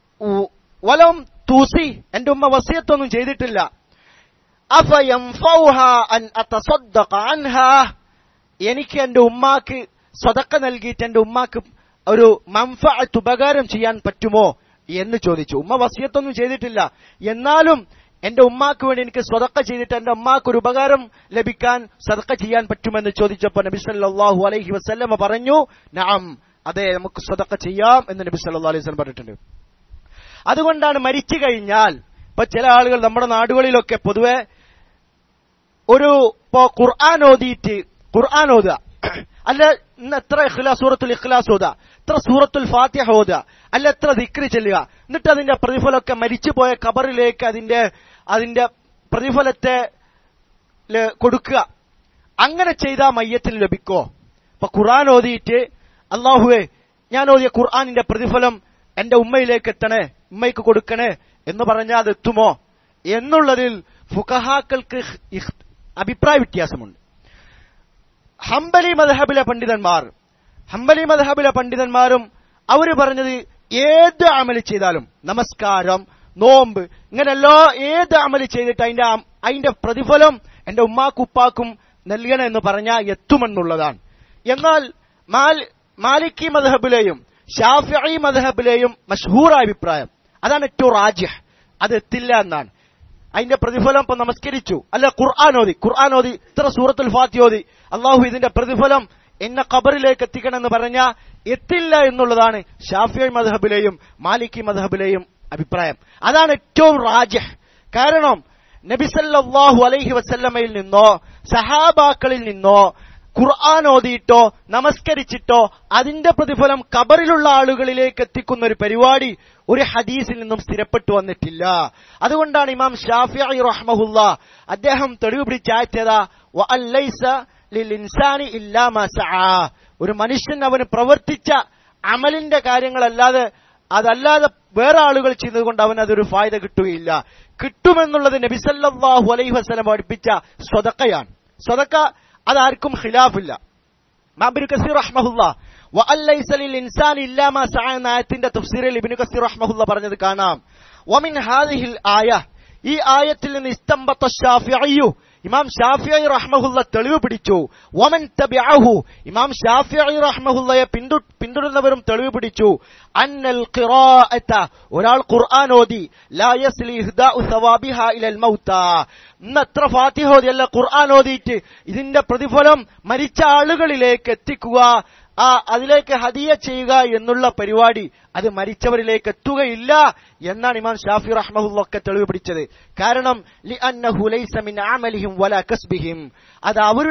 വലം തൂസി എന്റെ ഉമ്മ വസിയത്തൊന്നും ചെയ്തിട്ടില്ല അഫയംഫൗഹ അൻ അത്തസദ്ദഖ അൻഹാ എനിക്ക് എന്റെ ഉമ്മാക്ക് സ്വതക്ക നൽകിയിട്ട് എന്റെ ഉമ്മാക്ക് ഒരു മംഫഅത്ത് ഉപകാരം ചെയ്യാൻ പറ്റുമോ എന്ന് ചോദിച്ചു ഉമ്മ വസിയത്തൊന്നും ചെയ്തിട്ടില്ല എന്നാലും എന്റെ ഉമ്മാക്ക് വേണ്ടി എനിക്ക് സ്വതക്ക ചെയ്തിട്ട് എന്റെ ഉമ്മാക്ക് ഒരു ഉപകാരം ലഭിക്കാൻ സതക്ക ചെയ്യാൻ പറ്റുമെന്ന് ചോദിച്ചപ്പോൾ നബി സല്ലല്ലാഹു അലൈഹി വസല്ലമ പറഞ്ഞു നഅം അതെ നമുക്ക് സ്വതക്ക ചെയ്യാം എന്ന് നബി സല്ലല്ലാഹു അലൈഹി വസല്ലം പറഞ്ഞിട്ടുണ്ട് അതുകൊണ്ടാണ് മരിച്ചു കഴിഞ്ഞാൽ ഇപ്പൊ ചില ആളുകൾ നമ്മുടെ നാടുകളിലൊക്കെ പൊതുവെ ഒരു ഇപ്പോ ഖുർആൻ ഓതിയിട്ട് ഖുർആൻ ഓതുക അല്ല ഇന്ന് എത്ര ഇഖ്ലാസ് സൂറത്തുൽ ഇഖ്ലാസ് ഓതുക എത്ര സൂറത്തുൽ ഫാത്തിഹ ഓതുക അല്ല എത്ര ദിക്രി ചെല്ലുക എന്നിട്ട് അതിന്റെ പ്രതിഫലമൊക്കെ മരിച്ചുപോയ കബറിലേക്ക് അതിന്റെ അതിന്റെ പ്രതിഫലത്തെ ല് കൊടുക്കുക അങ്ങനെ ചെയ്താൽ മയ്യത്തിന് ലഭിക്കോ ഇപ്പൊ ഖുർആൻ ഓതിയിട്ട് അള്ളാഹുവെ ഞാൻ ഓതിയ ഖുർആാനിന്റെ പ്രതിഫലം എന്റെ ഉമ്മയിലേക്ക് എത്തണേ ഉമ്മയ്ക്ക് കൊടുക്കണേ എന്ന് പറഞ്ഞാൽ അത് എത്തുമോ എന്നുള്ളതിൽ ഫുഖഹാക്കൾക്ക് ഇഖ്- അഭിപ്രായ വ്യത്യാസമുണ്ട് ഹംബലി മദ്ഹബിലെ പണ്ഡിതന്മാർ ഹംബലി മദ്ഹബിലെ പണ്ഡിതന്മാരും അവര് പറഞ്ഞത് ഏത് അമല് ചെയ്താലും നമസ്കാരം നോമ്പ് ഇങ്ങനെ എല്ലാ ഏത് അമല് ചെയ്തിട്ട് അതിന്റെ അം- അതിന്റെ പ്രതിഫലം എന്റെ ഉമ്മാക്കും ഉപ്പാക്കും നൽകണം എന്ന് പറഞ്ഞാൽ എത്തുമെന്നുള്ളതാണ് എന്നാൽ മാൽ- മാലിക്കി മദ്ഹബിലെയും ഷാഫി മദ്ഹബിലെയും മഷ്ഹൂറായ അഭിപ്രായം അതാണ് ഏറ്റവും റാജ്യഹ് അത് എത്തില്ല എന്നാണ് അതിന്റെ പ്രതിഫലം ഇപ്പൊ നമസ്കരിച്ചു അല്ല ഖുർആൻ ഓതി ഖുർആൻ ഓതി ഇത്ര സൂറത്തുൽ ഫാത്തി ഓതി അള്ളാഹു ഇതിന്റെ പ്രതിഫലം എന്നെ ഖബറിലേക്ക് എത്തിക്കണം എന്ന് പറഞ്ഞ എത്തില്ല എന്നുള്ളതാണ് ഷാഫി മദ്ഹബിലെയും മാലിക്കി മദ്ഹബിലെയും അഭിപ്രായം അതാണ് ഏറ്റവും റാജഹ് കാരണം നബിസല്ലാഹു അലൈഹി വസല്ലമയിൽ നിന്നോ സഹാബാക്കളിൽ നിന്നോ ഖുർആൻ ഓതിയിട്ടോ നമസ്കരിച്ചിട്ടോ അതിന്റെ പ്രതിഫലം കബറിലുള്ള ആളുകളിലേക്ക് എത്തിക്കുന്ന ഒരു പരിപാടി ഒരു ഹദീസിൽ നിന്നും സ്ഥിരപ്പെട്ടു വന്നിട്ടില്ല അതുകൊണ്ടാണ് ഇമാം ഷാഫി റഹ്മഹുല്ല അദ്ദേഹം തെളിവ് പിടിച്ചാറ്റതാ ലിൻസാനി ഇല്ലാ മാ സആ. ഒരു മനുഷ്യൻ അവന് പ്രവർത്തിച്ച അമലിന്റെ കാര്യങ്ങളല്ലാതെ അതല്ലാതെ വേറെ ആളുകൾ ചെയ്യുന്നത് കൊണ്ട് അവന് അതൊരു ഫായത കിട്ടുകയില്ല കിട്ടുമെന്നുള്ളത് നബിസല്ലാഹു അലൈഹി വസ്ലം പഠിപ്പിച്ച സ്വതക്കയാണ് സ്വതക്ക അതാർക്കും ഖിലാഫില്ല മാബിനു കസീർ റഹ്മഹുല്ല വഅല്ലൈസ ലിൽ ഇൻസാനി ഇല്ലാ മാ സഅ എന്ന ആയത്തിന്റെ തഫ്സീറിൽ ഇബ്നു കസീർ റഹ്മഹുല്ല പറഞ്ഞത് കാണാം വമിൻ ഹാദിഹിൽ ആയ ഈ ആയത്തിൽ നിന്ന് ഇസ്തംബത്ത ഷാഫിഈ ഇമാം ഷാഫിഈ റഹ്മഹുല്ല തെളിവ് പിടിച്ചു വമൻ തബിഅഹു ഇമാം ഷാഫിഈ റഹ്മഹുല്ലയെ പിന്തു പിന്തുടരുന്നവരും തെളിവ് പിടിച്ചു അന്നൽ ഖിറാഅത ഒരാൾ ഖുർആൻ ഓതി ലാ യസ്ലി ഇഹ്ദാഉ സവാബിഹ ഇലൽ മൗത ഇന്ന് എത്ര ഫാത്തിഹ ഓതി അല്ല ഖുർആൻ ഓതിയിട്ട് ഇതിന്റെ പ്രതിഫലം മരിച്ച ആളുകളിലേക്ക് എത്തിക്കുക ആ അതിലേക്ക് ഹദിയ ചെയ്യുക എന്നുള്ള പരിപാടി അത് മരിച്ചവരിലേക്ക് എത്തുകയില്ല എന്നാണ് ഇമാം ഷാഫി റഹ്മഹുല്ലൊക്കെ തെളിവ് പിടിച്ചത് കാരണം ലിഅന്നഹു ലൈസ മിൻ അമലിഹിം വലാ കസ്ബിഹിം അത് അവരുടെ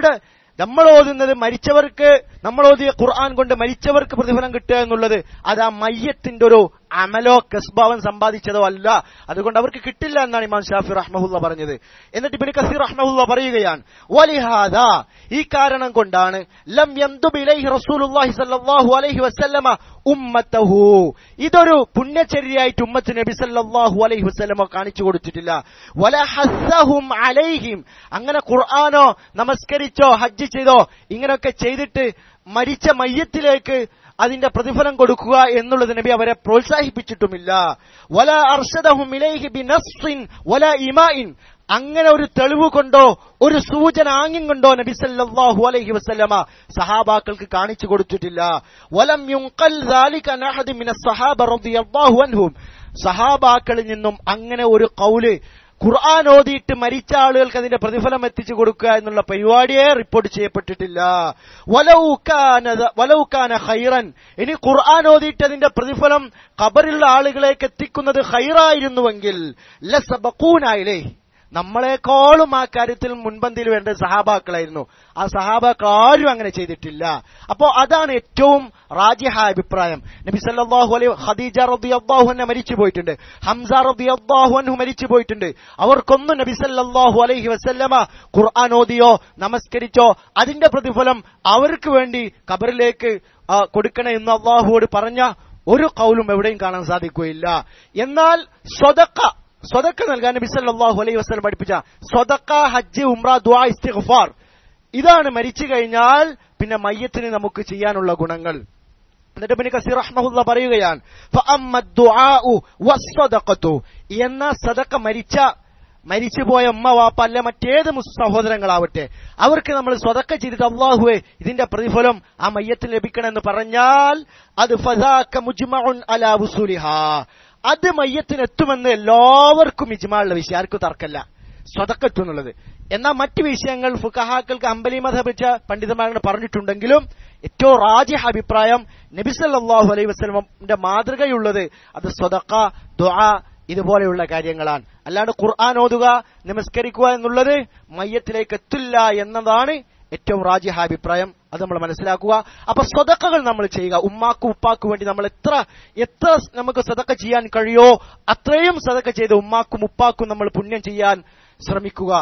നമ്മൾ ഓതുന്നത് മരിച്ചവർക്ക് നമ്മൾ ഓതിയ ഖുർആൻ കൊണ്ട് മരിച്ചവർക്ക് പ്രതിഫലം കിട്ടുക എന്നുള്ളത് അത് ആ മയ്യത്തിന്റെ ഒരു അമലോ കസ്ബാവൻ സമ്പാദിച്ചതോ അല്ല അതുകൊണ്ട് അവർക്ക് കിട്ടില്ല എന്നാണ് ഇമാം ഷാഫി റഹ്മഹുല്ല പറഞ്ഞത് എന്നിട്ട് ഇബിന് കസീർ റഹ്മഹുല്ല പറയുകയാണ് വലിഹാദ ഈ കാരണം കൊണ്ടാണ് ലം യന്തുബ് ഇലൈഹി റസൂലുള്ളാഹി സ്വല്ലല്ലാഹു അലൈഹി വസല്ലമ ഉമ്മത്തഹു ഇതൊരു പുണ്യചര്യയായിട്ട് ഉമ്മത്ത് നബി സല്ലല്ലാഹു അലൈഹി വസല്ലമ കാണിച്ചു കൊടുത്തിട്ടില്ല വല ഹസ്സഹും അലൈഹിം അങ്ങനെ ഖുർആനോ നമസ്കരിച്ചോ ഹജ്ജ് ചെയ്തോ ഇങ്ങനെയൊക്കെ ചെയ്തിട്ട് മരിച്ച മയ്യത്തിലേക്ക് അതിന്റെ പ്രതിഫലം കൊടുക്കുക എന്നുള്ളത് നബി അവരെ പ്രോത്സാഹിപ്പിച്ചിട്ടുമില്ല വല അർഷദഹും ഇലൈഹി ബിനസ്റിൻ വല ഇമാഇൻ അങ്ങനെ ഒരു തെളിവ് കൊണ്ടോ ഒരു സൂചന ആംഗ്യം കൊണ്ടോ നബി സല്ലല്ലാഹു അലൈഹി വസല്ലമ സഹാബാക്കൾക്ക് കാണിച്ചു കൊടുത്തിട്ടില്ല വലം യുൻഖൽ ذلك عن أحد من الصحابة رضي الله عنهم സഹാബാക്കളിൽ നിന്നും അങ്ങനെ ഒരു കൗല് ഖുർആൻ ഓതിയിട്ട് മരിച്ച ആളുകൾക്ക് അതിന്റെ പ്രതിഫലം എത്തിച്ചു കൊടുക്കുക എന്നുള്ള പരിപാടിയെ റിപ്പോർട്ട് ചെയ്യപ്പെട്ടിട്ടില്ല വലൗക്കാന ഖൈറൻ ഇനി ഖുർആൻ ഓതിയിട്ട് അതിന്റെ പ്രതിഫലം ഖബറിലുള്ള ആളുകളേക്ക് എത്തിക്കുന്നത് ഖൈറായിരുന്നുവെങ്കിൽ ലസബക്കൂനായില്ലേ നമ്മളെക്കാളും ആ കാര്യത്തിൽ മുൻപന്തിയിൽ വേണ്ട സഹാബാക്കളായിരുന്നു ആ സഹാബാക്കൾ ആരും അങ്ങനെ ചെയ്തിട്ടില്ല അപ്പോ അതാണ് ഏറ്റവും റാജിഹായ അഭിപ്രായം നബി സല്ലല്ലാഹു അലൈഹി ഖദീജ റളിയല്ലാഹു അൻഹ മരിച്ചു പോയിട്ടുണ്ട് ഹംസ റളിയല്ലാഹു അൻഹു മരിച്ചു പോയിട്ടുണ്ട് അവർക്കൊന്നും നബി സല്ലല്ലാഹു അലൈഹി വസല്ലമ ഖുർആൻ ഓതിയോ നമസ്കരിച്ചോ അതിന്റെ പ്രതിഫലം അവർക്ക് വേണ്ടി ഖബറിലേക്ക് ആ, കൊടുക്കണേ എന്ന് അള്ളാഹുവോട് പറഞ്ഞ ഒരു കൗലും എവിടെയും കാണാൻ സാധിക്കുകയില്ല എന്നാൽ സ്വതക്ക സ്വതക്ക നൽകാൻ നബി സല്ലല്ലാഹു അലൈഹി വസല്ലം പഠിപ്പിച്ച സ്വതക്ക ഹജ്ജ് ഉംറ ദുആ ഇസ്തിഗ്ഫാർ ഇതാണ് മരിച്ചു കഴിഞ്ഞാൽ പിന്നെ മയ്യത്തിന് നമുക്ക് ചെയ്യാനുള്ള ഗുണങ്ങൾ എന്നിട്ട് പിന്നെ കസീർ റഹ്മഹുല്ല പറയുകയാണ് ഫഅമ്മ ദുആഉ വസ്സദഖത്തു എന്ന സദക്ക മരിച്ച മരിച്ചുപോയ ഉമ്മ വാപ്പ അല്ല മറ്റേത് മുസ് സഹോദരങ്ങളാവട്ടെ അവർക്ക് നമ്മൾ സ്വതക്ക ചെയ്തിട്ട് അള്ളാഹുവെ ഇതിന്റെ പ്രതിഫലം ആ മയ്യത്തിന് ലഭിക്കണമെന്ന് പറഞ്ഞാൽ അത് ഫദാക്ക മുജ്മഉൻ അലാ വുസൂലിഹാ അത് മയ്യത്തിന് എത്തുമെന്ന് എല്ലാവർക്കും ഇജ്മാളുള്ള വിഷയം ആർക്കും തർക്കല്ല സ്വതക്കത്തു എന്നുള്ളത് എന്നാൽ മറ്റു വിഷയങ്ങൾ ഫുഖഹാക്കൾക്ക് അമ്പലി മത വെച്ച പണ്ഡിതന്മാരോട് പറഞ്ഞിട്ടുണ്ടെങ്കിലും ഏറ്റവും റാജിഹ അഭിപ്രായം നബിസല്ലാഹു അലൈഹി വസ്ലമിന്റെ മാതൃകയുള്ളത് അത് സ്വതക്ക ദുആ ഇതുപോലെയുള്ള കാര്യങ്ങളാണ് അല്ലാണ്ട് ഖുർആൻ ഓതുക നമസ്കരിക്കുക എന്നുള്ളത് മയ്യത്തിലേക്ക് എത്തില്ല എന്നതാണ് ഏറ്റവും റാജിഹ അഭിപ്രായം അത് നമ്മൾ മനസ്സിലാക്കുക അപ്പൊ സ്വതക്കകൾ നമ്മൾ ചെയ്യുക ഉമ്മാക്കും ഉപ്പാക്കും വേണ്ടി നമ്മൾ എത്ര എത്ര നമുക്ക് സതക്ക ചെയ്യാൻ കഴിയോ അത്രയും സതക്ക ചെയ്ത് ഉമ്മാക്കും ഉപ്പാക്കും നമ്മൾ പുണ്യം ചെയ്യാൻ ശ്രമിക്കുക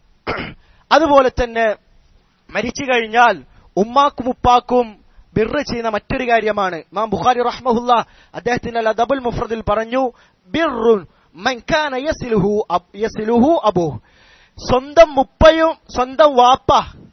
അതുപോലെ തന്നെ മരിച്ചു കഴിഞ്ഞാൽ ഉമ്മാക്കും ഉപ്പാക്കും ബിറ് ചെയ്യുന്ന മറ്റൊരു കാര്യമാണ് മാം ബുഖാരി റഹ്മഹുല്ല അദ്ദേഹത്തിന്റെ അൽ അദബുൽ മുഫ്രദിൽ പറഞ്ഞു ബിറുൻ മൻ കാന യസിലുഹു അബ്- യസിലുഹു അബൂഹ് സ്വന്തം മുപ്പയും സ്വന്തം വാപ്പ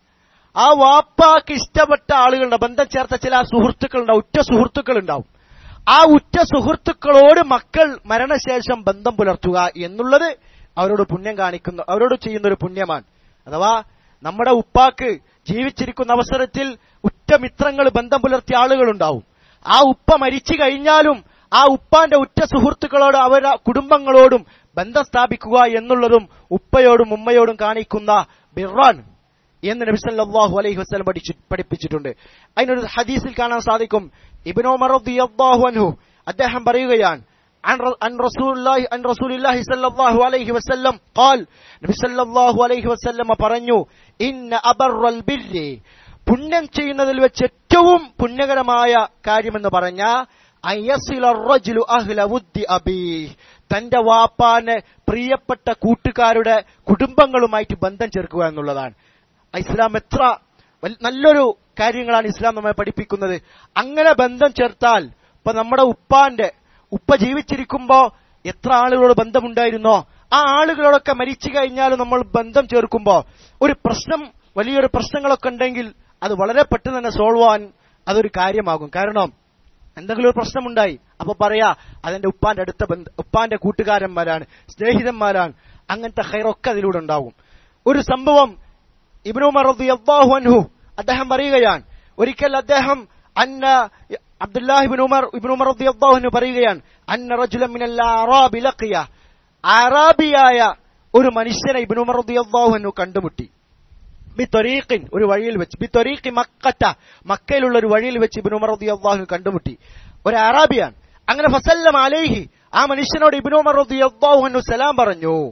ആ വാപ്പാക്ക് ഇഷ്ടപ്പെട്ട ആളുകളുടെ ബന്ധം ചേർത്ത ചില സുഹൃത്തുക്കളുണ്ടാവും ഉറ്റ സുഹൃത്തുക്കളുണ്ടാവും ആ ഉറ്റ സുഹൃത്തുക്കളോട് മക്കൾ മരണശേഷം ബന്ധം പുലർത്തുക എന്നുള്ളത് അവരോട് പുണ്യം കാണിക്കുന്ന അവരോട് ചെയ്യുന്ന ഒരു പുണ്യമാണ് അഥവാ നമ്മുടെ ഉപ്പാക്ക് ജീവിച്ചിരിക്കുന്ന അവസരത്തിൽ ഉറ്റ മിത്രങ്ങൾ ബന്ധം പുലർത്തിയ ആളുകളുണ്ടാവും ആ ഉപ്പ മരിച്ചു കഴിഞ്ഞാലും ആ ഉപ്പാന്റെ ഉറ്റ സുഹൃത്തുക്കളോട് അവരുടെ കുടുംബങ്ങളോടും ബന്ധം സ്ഥാപിക്കുക എന്നുള്ളതും ഉപ്പയോടും ഉമ്മയോടും കാണിക്കുന്ന ബിറാൻ എന്ന് നബി സല്ലല്ലാഹു അലൈഹി വസല്ലം പഠിച്ചു പഠിപ്പിച്ചിട്ടുണ്ട് അതിനൊരു ഹദീസിൽ കാണാൻ സാധിക്കും ഇബ്നു ഉമർ റളിയല്ലാഹു അൻഹു അദ്ദേഹം പറയുകയാണ് عن ر- عن رسول الله عن رسول الله صلى الله عليه وسلم قال നബി സല്ലല്ലാഹു അലൈഹി വസല്ലം പറഞ്ഞു ഇന്ന അബറൽ ബിർരി പുണ്യം ചെയ്യുന്നതിൽ വെച്ച് ഏറ്റവും പുണ്യകരമായ കാര്യമെന്ന് പറഞ്ഞ അയ്യസില റജുലു അഹ്ല വുദ്ദി അബീ തന്റെ വാപ്പാനെ പ്രിയപ്പെട്ട കൂട്ടുകാരുടെ കുടുംബങ്ങളുമായിട്ട് ബന്ധം ചേർക്കുക എന്നുള്ളതാണ് ഇസ്ലാം എത്ര വൽ- നല്ലൊരു കാര്യങ്ങളാണ് ഇസ്ലാം നമ്മെ പഠിപ്പിക്കുന്നത് അങ്ങനെ ബന്ധം ചേർത്താൽ ഇപ്പൊ നമ്മുടെ ഉപ്പാന്റെ ഉപ്പ ജീവിച്ചിരിക്കുമ്പോ എത്ര ആളുകളോട് ബന്ധമുണ്ടായിരുന്നോ ആ ആളുകളോടൊക്കെ മരിച്ചു കഴിഞ്ഞാൽ നമ്മൾ ബന്ധം ചേർക്കുമ്പോ ഒരു പ്രശ്നം വലിയൊരു പ്രശ്നങ്ങളൊക്കെ ഉണ്ടെങ്കിൽ അത് വളരെ പെട്ടെന്ന് തന്നെ സോൾവ് ആവാൻ അതൊരു കാര്യമാകും കാരണം എന്തെങ്കിലും ഒരു പ്രശ്നമുണ്ടായി അപ്പൊ പറയാ അതെന്റെ ഉപ്പാന്റെ അടുത്ത ബന്ധ ഉപ്പാന്റെ കൂട്ടുകാരന്മാരാണ് സ്നേഹിതന്മാരാണ് അങ്ങനത്തെ ഹൈറൊക്കെ അതിലൂടെ ഉണ്ടാകും ഒരു സംഭവം ഇബ്നു ഉമർ റളിയല്ലാഹു അൻഹു അദ്ദേഹം പറയുകയാണ് ഒരിക്കൽ അദ്ദേഹം അന്ന അബ്ദുല്ലാഹിബിൻ ഉമർ ഇബ്നു ഉമർ റളിയല്ലാഹു അൻഹു പറയുകയാണ് അന്ന റജുലൻ മിനൽ അറാബി ലഖിയ അറാബിയായ ഒരു മനുഷ്യനെ ഇബ്നു ഉമർ റളിയല്ലാഹു അൻഹു കണ്ടുമുട്ടി ബിത്വരീഖിൻ ഒരു വഴിയിൽ വെച്ച് ബിത്വരീഖി മക്കത്ത മക്കയിലുള്ള ഒരു വഴിയിൽ വെച്ച് ഇബ്നു ഉമർ റളിയല്ലാഹു അൻഹു കണ്ടുമുട്ടി ഒരു അറാബിയാണ് അങ്ങനെ ഫസല്ലം അലൈഹി ആ മനുഷ്യനോട് ഇബ്നു ഉമർ റളിയല്ലാഹു അൻഹു സലാം പറഞ്ഞു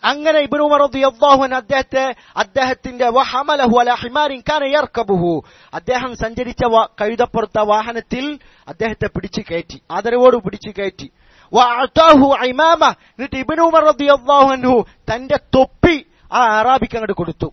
അങ്ങനെ ഇബ്നു ഉമർ റളിയല്ലാഹു അൻഹു അദ്ദേഹത്തെ അദ്ദേഹത്തിന്റെ വഹമലഹു അല ഹിമാരിൻ കാന യർകബുഹു അദ്ദേഹം സഞ്ചരിച്ച വാ- കഴുതപ്പുറത്ത വാഹനത്തിൽ അദ്ദേഹത്തെ പിടിച്ചു കയറ്റി ആദരവോട് പിടിച്ചു കയറ്റി വഅതാഹു ഇമാമ എന്നിട്ട് ഇബ്നു ഉമർ റളിയല്ലാഹു അൻഹു തന്റെ തൊപ്പി ആ അറാബിക്ക് അങ്ങോട്ട് കൊടുത്തു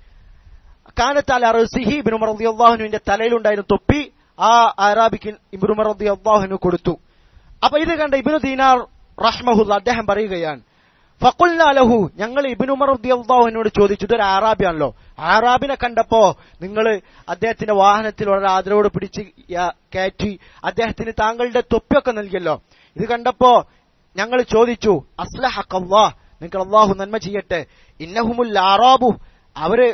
കാനത്താൽ അറസിഹി ഇബ്നു ഉമർ റളിയല്ലാഹുവിന്റെ തലയിലുണ്ടായിരുന്ന തൊപ്പി ആ അറാബിക്ക് ഇബ്നു ഉമർ റളിയല്ലാഹുവിന് കൊടുത്തു അപ്പൊ ഇത് കണ്ട ഇബ്നു ദീനാർ റഹ്മഹുല്ല അദ്ദേഹം പറയുകയാണ് ഫഖുൽനാ ലഹു ഞങ്ങൾ ഇബ്നു ഉമർ റളിയല്ലാഹുവിനോട് ചോദിച്ചു ഇതൊരു ആറാബിയാണല്ലോ ആറാബിനെ കണ്ടപ്പോ നിങ്ങൾ അദ്ദേഹത്തിന്റെ വാഹനത്തിൽ വളരെ ആദരവോട് പിടിച്ച് യ- കയറ്റി അദ്ദേഹത്തിന് താങ്കളുടെ തൊപ്പിയൊക്കെ നൽകിയല്ലോ ഇത് കണ്ടപ്പോ ഞങ്ങൾ ചോദിച്ചു അസ്ലഹക്കല്ലാ നിങ്ങൾക്ക് അള്ളാഹു നന്മ ചെയ്യട്ടെ ഇന്നഹുമുൽ ആറാബു അവര്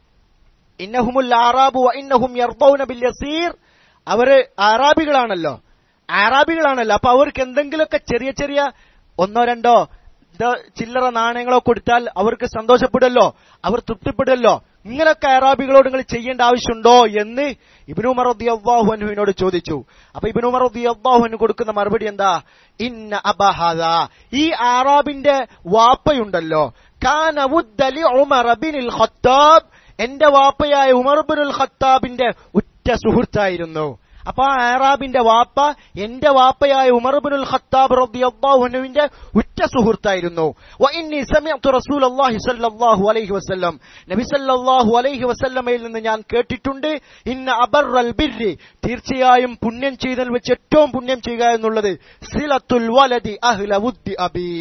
ഇന്നഹുമുൽ ആറാബു വ ഇന്നഹും യർദൗന ബിൽ യസീർ അവര് ആറാബികളാണല്ലോ ആറാബികളാണല്ലോ അപ്പൊ അവർക്ക് എന്തെങ്കിലുമൊക്കെ ചെറിയ ചെറിയ ഒന്നോ രണ്ടോ ഇത് ചില്ലറ നാണയങ്ങളോ കൊടുത്താൽ അവർക്ക് സന്തോഷപ്പെടുമല്ലോ അവർ തൃപ്തിപ്പെടുമല്ലോ ഇങ്ങനൊക്കെ അറാബികളോട് നിങ്ങൾ ചെയ്യേണ്ട ആവശ്യമുണ്ടോ എന്ന് ഇബിനു മറദി അള്ളാഹുവിനോട് ചോദിച്ചു അപ്പൊ ഇബിനു മറദി അള്ളാഹുവിന് കൊടുക്കുന്ന മറുപടി എന്താ ഇന്ന അബഹാദ ഈ ആറാബിന്റെ വാപ്പയുണ്ടല്ലോ കാന വുദ്ദലി ഉമർ ബിനിൽ ഖത്താബ് എന്റെ വാപ്പയായ ഉമർ ബിനുൽ ഖത്താബിന്റെ ഉറ്റ സുഹൃത്തായിരുന്നു അപ്പൊ ആ ആറാബിന്റെ വാപ്പ എന്റെ വാപ്പയായ ഉമർ ബിനുൽ ഖത്താബ് റളിയല്ലാഹുവിന്റെ ഉറ്റ സുഹൃത്തായിരുന്നു വ ഇന്നി സമിഅതു റസൂലല്ലാഹി സ്വല്ലല്ലാഹു അലൈഹി വസല്ലം നബി സല്ലല്ലാഹു അലൈഹി വസല്ലമയിൽ നിന്ന് ഞാൻ കേട്ടിട്ടുണ്ട് ഇന്ന അബറൽ ബിർരി തീർച്ചയായും പുണ്യം ചെയ്തതിൽ വെച്ച് ഏറ്റവും പുണ്യം ചെയ്യുക എന്നുള്ളത് സിലത്തുൽ വലദി അഹ്ല വുദ്ദി അബീ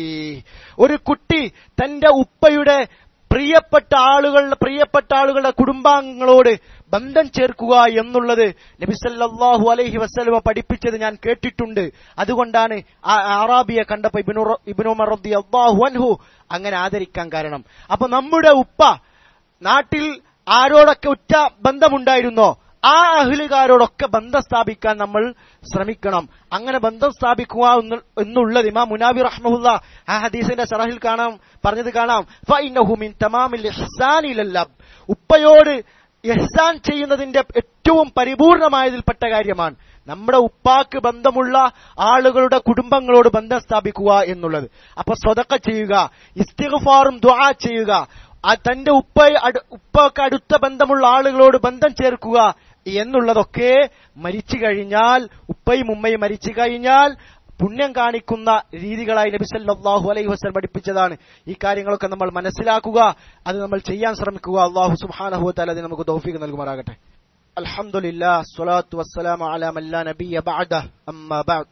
ഒരു കുട്ടി തന്റെ ഉപ്പയുടെ പ്രിയപ്പെട്ട ആളുകളുടെ പ്രിയപ്പെട്ട ആളുകളുടെ കുടുംബാംഗങ്ങളോട് ബന്ധം ചേർക്കുക എന്നുള്ളത് നബിസല്ലാഹു അലൈഹി വസ്ലമ പഠിപ്പിച്ചത് ഞാൻ കേട്ടിട്ടുണ്ട് അതുകൊണ്ടാണ് ആ ആറാബിയെ കണ്ടപ്പോ ഇബിനു ഇബിനുമർ റബ്ദി അള്ളാഹു അൻഹു അങ്ങനെ ആദരിക്കാൻ കാരണം അപ്പൊ നമ്മുടെ ഉപ്പ നാട്ടിൽ ആരോടൊക്കെ ഉറ്റ ബന്ധമുണ്ടായിരുന്നോ ആ അഹ്ലുകാരോടൊക്കെ ബന്ധം സ്ഥാപിക്കാൻ നമ്മൾ ശ്രമിക്കണം അങ്ങനെ ബന്ധം സ്ഥാപിക്കുക എന്ന്- എന്നുള്ളത് ഇമാം മുനാബി റഹ്മുല്ല ആ ഹദീസിന്റെ സറഹിൽ കാണാം പറഞ്ഞത് കാണാം ഫഇന്നഹു മിൻ തമാമിൽ ഇഹ്സാനി ലല്ലബ് ഉപ്പയോട് ഇഹ്സാൻ ചെയ്യുന്നതിന്റെ ഏറ്റവും പരിപൂർണമായതിൽപ്പെട്ട കാര്യമാണ് നമ്മുടെ ഉപ്പാക്ക് ബന്ധമുള്ള ആളുകളുടെ കുടുംബങ്ങളോട് ബന്ധം സ്ഥാപിക്കുക എന്നുള്ളത് അപ്പൊ സ്വതക്ക ചെയ്യുക ഇസ്തിഗ്ഫാറും ദുആ ചെയ്യുക ആ തന്റെ ഉപ്പ അടു- ഉപ്പക്ക് അടുത്ത ബന്ധമുള്ള ആളുകളോട് ബന്ധം ചേർക്കുക എന്നുള്ളതൊക്കെ മരിച്ചു കഴിഞ്ഞാൽ ഉപ്പയും ഉമ്മയും മരിച്ചു കഴിഞ്ഞാൽ പുണ്യം കാണിക്കുന്ന രീതികളായി നബി സല്ലല്ലാഹു അലൈഹി വസല്ലം പഠിപ്പിച്ചതാണ് ഈ കാര്യങ്ങളൊക്കെ നമ്മൾ മനസ്സിലാക്കുക അത് നമ്മൾ ചെയ്യാൻ ശ്രമിക്കുക അള്ളാഹു സുബ്ഹാനഹു വതആല അതിന് നമുക്ക് തൗഫീഖ് നൽകുമാറാകട്ടെ അൽഹംദുലില്ലാ സ്വലാത്തു വസ്സലാമു അലാ മല്ലാ നബിയ ബഅദ അമ്മാ ബഅദ്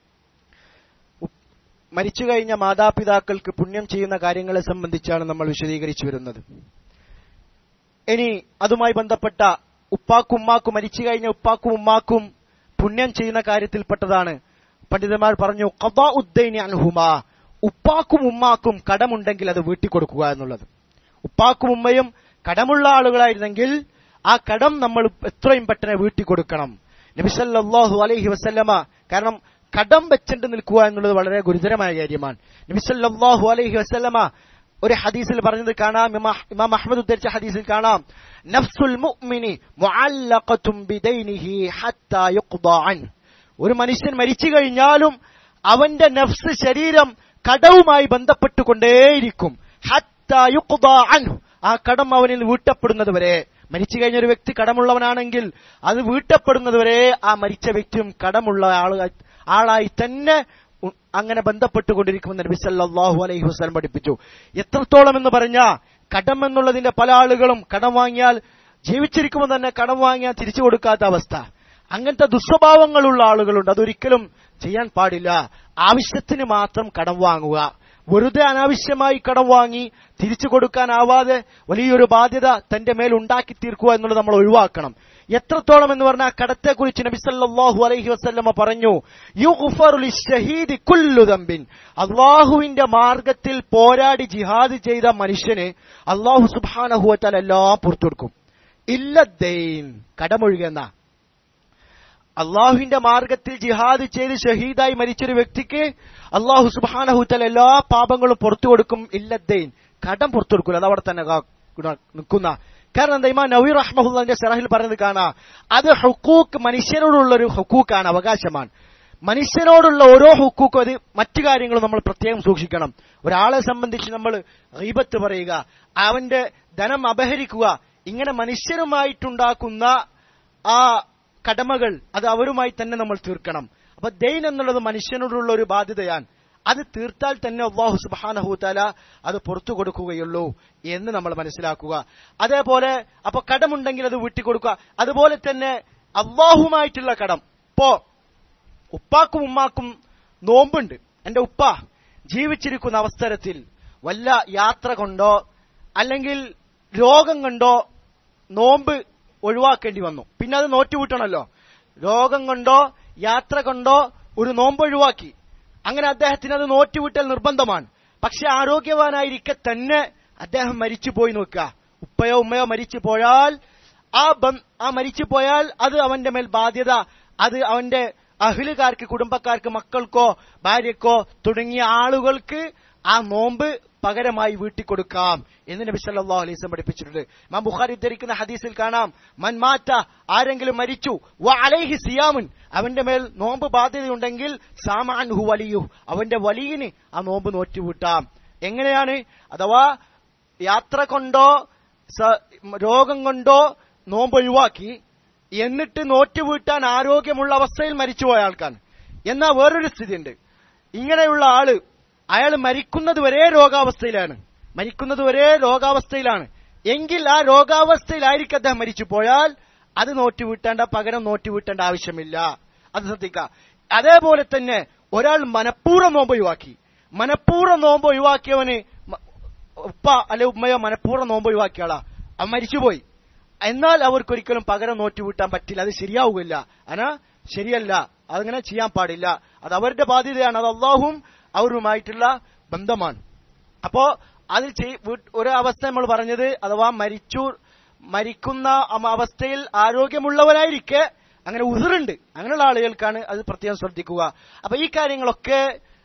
മരിച്ചു കഴിഞ്ഞ മാതാപിതാക്കൾക്ക് പുണ്യം ചെയ്യുന്ന കാര്യങ്ങളെ സംബന്ധിച്ചാണ് നമ്മൾ വിശദീകരിച്ചു വരുന്നത് ഇനി അതുമായി ബന്ധപ്പെട്ട ഉപ്പാക്കും ഉമ്മാക്കും മരിച്ചു കഴിഞ്ഞ ഉപ്പാക്കും ഉമ്മാക്കും പുണ്യം ചെയ്യുന്ന കാര്യത്തിൽപ്പെട്ടതാണ് പണ്ഡിതന്മാർ പറഞ്ഞു കഥാ ഉദ്ദൈനി അൻഹുമാ ഉപ്പാക്കും ഉമ്മാക്കും കടമുണ്ടെങ്കിൽ അത് വീട്ടിൽ കൊടുക്കുക എന്നുള്ളത് ഉപ്പാക്കും ഉമ്മയും കടമുള്ള ആളുകളായിരുന്നെങ്കിൽ ആ കടം നമ്മൾ എത്രയും പെട്ടെന്ന് വീട്ടിൽ കൊടുക്കണം നബിസല്ലാഹു അലൈഹി വസല്ലമ കാരണം കടം വെച്ചിട്ട് നിൽക്കുക എന്നുള്ളത് വളരെ ഗുരുതരമായ കാര്യമാണ് നബിസല്ലാഹു അലൈഹി വസല്ലമ ഒരു ഹദീസിൽ പറഞ്ഞത് കാണാം ഇമാ- ഇമാം അഹമ്മദ് ഉദ്ധരിച്ച ഹദീസിൽ കാണാം നഫ്സുൽ മുഅ്മിനി മുഅല്ലഖത്തും ബിദൈനിഹി ഹത്താ യുഖ്ദാ അൻഹു ഒരു മനുഷ്യൻ മരിച്ചു കഴിഞ്ഞാലും അവന്റെ നഫ്സ് ശരീരം കടവുമായി ബന്ധപ്പെട്ടുകൊണ്ടേയിരിക്കും ഹത്താ യുഖ്ദാ അൻഹു ആ കടം അവനിൽ വീട്ടപ്പെടുന്നത് വരെ മരിച്ചു കഴിഞ്ഞ ഒരു വ്യക്തി കടമുള്ളവനാണെങ്കിൽ അത് വീട്ടപ്പെടുന്നത് വരെ ആ മരിച്ച വ്യക്തിയും കടമുള്ള ആളായി ആളായി തന്നെ ഉ- അങ്ങനെ ബന്ധപ്പെട്ടുകൊണ്ടിരിക്കുമെന്ന് നബി സല്ലല്ലാഹു അലൈഹി വസല്ലം പഠിപ്പിച്ചു എത്രത്തോളം എന്ന് പറഞ്ഞാ കടം എന്നുള്ളതിന്റെ പല ആളുകളും കടം വാങ്ങിയാൽ ജീവിച്ചിരിക്കുമ്പോൾ തന്നെ കടം വാങ്ങിയാൽ തിരിച്ചു കൊടുക്കാത്ത അവസ്ഥ അങ്ങനത്തെ ദുസ്വഭാവങ്ങളുള്ള ആളുകളുണ്ട് അതൊരിക്കലും ചെയ്യാൻ പാടില്ല ആവശ്യത്തിന് മാത്രം കടം വാങ്ങുക വെറുതെ അനാവശ്യമായി കടം വാങ്ങി തിരിച്ചു കൊടുക്കാനാവാതെ വലിയൊരു ബാധ്യത തന്റെ മേൽ ഉണ്ടാക്കി തീർക്കുക എന്നുള്ളത് നമ്മൾ ഒഴിവാക്കണം എത്രത്തോളം എന്ന് പറഞ്ഞാൽ കടത്തെക്കുറിച്ച് നബി സല്ലല്ലാഹു അലൈഹി വസല്ലമ പറഞ്ഞു യുഗ്ഫറു ലിശ്ശഹീദി കുല്ലു ദംബിൻ അള്ളാഹുവിന്റെ മാർഗത്തിൽ പോരാടി ജിഹാദ് ചെയ്ത മനുഷ്യന് അള്ളാഹു സുബ്ഹാനഹു വതആല എല്ലാം പുറത്തു കൊടുക്കും ഇല്ലദ്ദൈൻ കടമൊഴുകുന്ന അള്ളാഹുവിന്റെ മാർഗത്തിൽ ജിഹാദ് ചെയ്ത് ഷഹീദായി മരിച്ചൊരു വ്യക്തിക്ക് അള്ളാഹു സുബാനഹുത്തൽ എല്ലാ പാപങ്ങളും പുറത്തു കൊടുക്കും ഇല്ലദ്ദൈൻ കടം പുറത്തു കൊടുക്കൂല അത് അവിടെ തന്നെ കാ- ഗുണ- നിൽക്കുന്ന കാരണം എന്താ ഇമാ നവീർ റഹ്മഹുല്ലാന്റെ സെറഹിൽ പറയുന്നത് കാണാ അത് ഹുക്കൂക്ക് മനുഷ്യരോടുള്ള ഒരു ഹുക്കൂക്കാണ് അവകാശമാണ് മനുഷ്യനോടുള്ള ഓരോ ഹുക്കൂക്കും അത് മറ്റു കാര്യങ്ങളും നമ്മൾ പ്രത്യേകം സൂക്ഷിക്കണം ഒരാളെ സംബന്ധിച്ച് നമ്മൾ റീബത്ത് പറയുക അവന്റെ ധനം അപഹരിക്കുക ഇങ്ങനെ മനുഷ്യരുമായിട്ടുണ്ടാക്കുന്ന ആ കടമകൾ അത് അവരുമായി തന്നെ നമ്മൾ തീർക്കണം അപ്പൊ ദൈൻ എന്നുള്ളത് മനുഷ്യനോടുള്ള ഒരു ബാധ്യതയാണ് അത് തീർത്താൽ തന്നെ അള്ളാഹു സുബാനഹൂത്താല അത് പുറത്തു കൊടുക്കുകയുള്ളൂ എന്ന് നമ്മൾ മനസ്സിലാക്കുക അതേപോലെ അപ്പൊ കടമുണ്ടെങ്കിൽ അത് വിട്ടുകൊടുക്കുക അതുപോലെ തന്നെ അള്ളാഹുമായിട്ടുള്ള കടം ഇപ്പോ ഉപ്പാക്കും ഉമ്മാക്കും നോമ്പുണ്ട് എന്റെ ഉപ്പ ജീവിച്ചിരിക്കുന്ന അവസരത്തിൽ വല്ല യാത്ര കൊണ്ടോ അല്ലെങ്കിൽ രോഗം കൊണ്ടോ നോമ്പ് ഒഴിവാക്കേണ്ടി വന്നു പിന്നെ അത് നോറ്റുവിട്ടണല്ലോ രോഗം കൊണ്ടോ യാത്ര കൊണ്ടോ ഒരു നോമ്പ് ഒഴിവാക്കി അങ്ങനെ അദ്ദേഹത്തിന് അത് നോറ്റുവിട്ടൽ നിർബന്ധമാണ് പക്ഷെ ആരോഗ്യവാനായിരിക്കെ തന്നെ അദ്ദേഹം മരിച്ചു പോയി നോക്കുക ഉപ്പയോ ഉമ്മയോ മരിച്ചു പോയാൽ ആ ബം- ആ മരിച്ചു പോയാൽ അത് അവന്റെ മേൽ ബാധ്യത അത് അവന്റെ അഹിലുകാർക്ക് കുടുംബക്കാർക്ക് മക്കൾക്കോ ഭാര്യക്കോ തുടങ്ങിയ ആളുകൾക്ക് ആ നോമ്പ് പകരമായി വീട്ടി കൊടുക്കാം എന്ന് നബി സല്ലല്ലാഹു അലൈഹി വസല്ലം പഠിപ്പിച്ചിട്ടുണ്ട് ഇമാം ബുഖാരി ഉദ്ധരിക്കുന്ന ഹദീസിൽ കാണാം മൻ മാറ്റ ആരെങ്കിലും മരിച്ചു വ അലൈഹി സിയാമുൻ അവന്റെ മേൽ നോമ്പ് ബാധ്യതയുണ്ടെങ്കിൽ സാമാൻ ഹു വലിയു അവന്റെ വലിയന് ആ നോമ്പ് നോറ്റുവിട്ടാം എങ്ങനെയാണ് അഥവാ യാത്ര കൊണ്ടോ സ- രോഗം കൊണ്ടോ നോമ്പ് ഒഴിവാക്കി എന്നിട്ട് നോറ്റുവീട്ടാൻ ആരോഗ്യമുള്ള അവസ്ഥയിൽ മരിച്ചുപോയ ആൾക്കാണ് എന്നാൽ വേറൊരു സ്ഥിതിയുണ്ട് ഇങ്ങനെയുള്ള ആള് അയാൾ മരിക്കുന്നത് വരെ രോഗാവസ്ഥയിലാണ് മരിക്കുന്നത് വരെ രോഗാവസ്ഥയിലാണ് എങ്കിൽ ആ രോഗാവസ്ഥയിലായിരിക്കും അദ്ദേഹം മരിച്ചു പോയാൽ അത് നോറ്റുവീട്ടേണ്ട പകരം നോറ്റുവീട്ടേണ്ട ആവശ്യമില്ല അത് ശ്രദ്ധിക്കുക അതേപോലെ തന്നെ ഒരാൾ മനഃപൂർവ്വം നോമ്പ് ഒഴിവാക്കി മനഃപൂർവ്വം നോമ്പ് ഒഴിവാക്കിയവന് മ- ഉപ്പ അല്ലെ ഉമ്മയോ മനഃപൂർവ്വം നോമ്പ് ഒഴിവാക്കിയ ആളാ അവൻ മരിച്ചുപോയി എന്നാൽ അവർക്കൊരിക്കലും പകരം നോറ്റ് വീട്ടാൻ പറ്റില്ല അത് ശരിയാവുകയില്ല അനാ ശരിയല്ല അതങ്ങനെ ചെയ്യാൻ പാടില്ല അത് അവരുടെ ബാധ്യതയാണ് അത് അള്ളാഹും അവരുമായിട്ടുള്ള ബന്ധമാണ് അപ്പോ അതിൽ ചെയ്- വീ- ഒരു അവസ്ഥ നമ്മൾ പറഞ്ഞത് അഥവാ മരിച്ചു മരിക്കുന്ന അമ- അവസ്ഥയിൽ ആരോഗ്യമുള്ളവരായിരിക്കെ അങ്ങനെ ഉതിറുണ്ട് അങ്ങനെയുള്ള ആളുകൾക്കാണ് അത് പ്രത്യേകം ശ്രദ്ധിക്കുക അപ്പൊ ഈ കാര്യങ്ങളൊക്കെ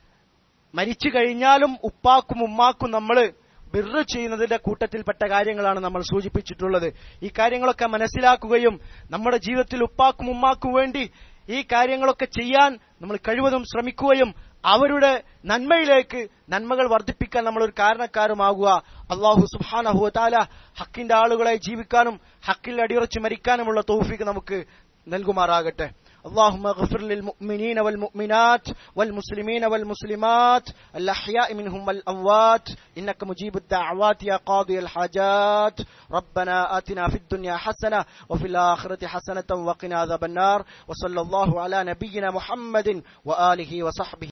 മരിച്ചു കഴിഞ്ഞാലും ഉപ്പാക്കും ഉമ്മാക്കും നമ്മൾ ബിറ് ചെയ്യുന്നതിന്റെ കൂട്ടത്തിൽപ്പെട്ട കാര്യങ്ങളാണ് നമ്മൾ സൂചിപ്പിച്ചിട്ടുള്ളത് ഈ കാര്യങ്ങളൊക്കെ മനസ്സിലാക്കുകയും നമ്മുടെ ജീവിതത്തിൽ ഉപ്പാക്കും ഉമ്മാക്കും വേണ്ടി ഈ കാര്യങ്ങളൊക്കെ ചെയ്യാൻ നമ്മൾ കഴിവതും ശ്രമിക്കുകയും അവരുടെ നന്മയിലേക്ക് നന്മകൾ വർദ്ധിപ്പിക്കാൻ നമ്മൾ ഒരു കാരണക്കാരുമാകുക അള്ളാഹു സുബാനഹു താല ഹക്കിന്റെ ആളുകളെ ജീവിക്കാനും ഹക്കിൽ അടിയുറച്ച് മരിക്കാനുമുള്ള തൗഫീക്ക് നമുക്ക് നൽകുമാറാകട്ടെ اللهم اغفر للمؤمنين والمؤمنات والمسلمين والمسلمات الأحياء منهم والأموات إنك مجيب الدعوات يا قاضي الحاجات ربنا آتنا في الدنيا حسنة وفي الآخرة حسنة وقنا عذاب النار وصلى الله على نبينا محمد وآله وصحبه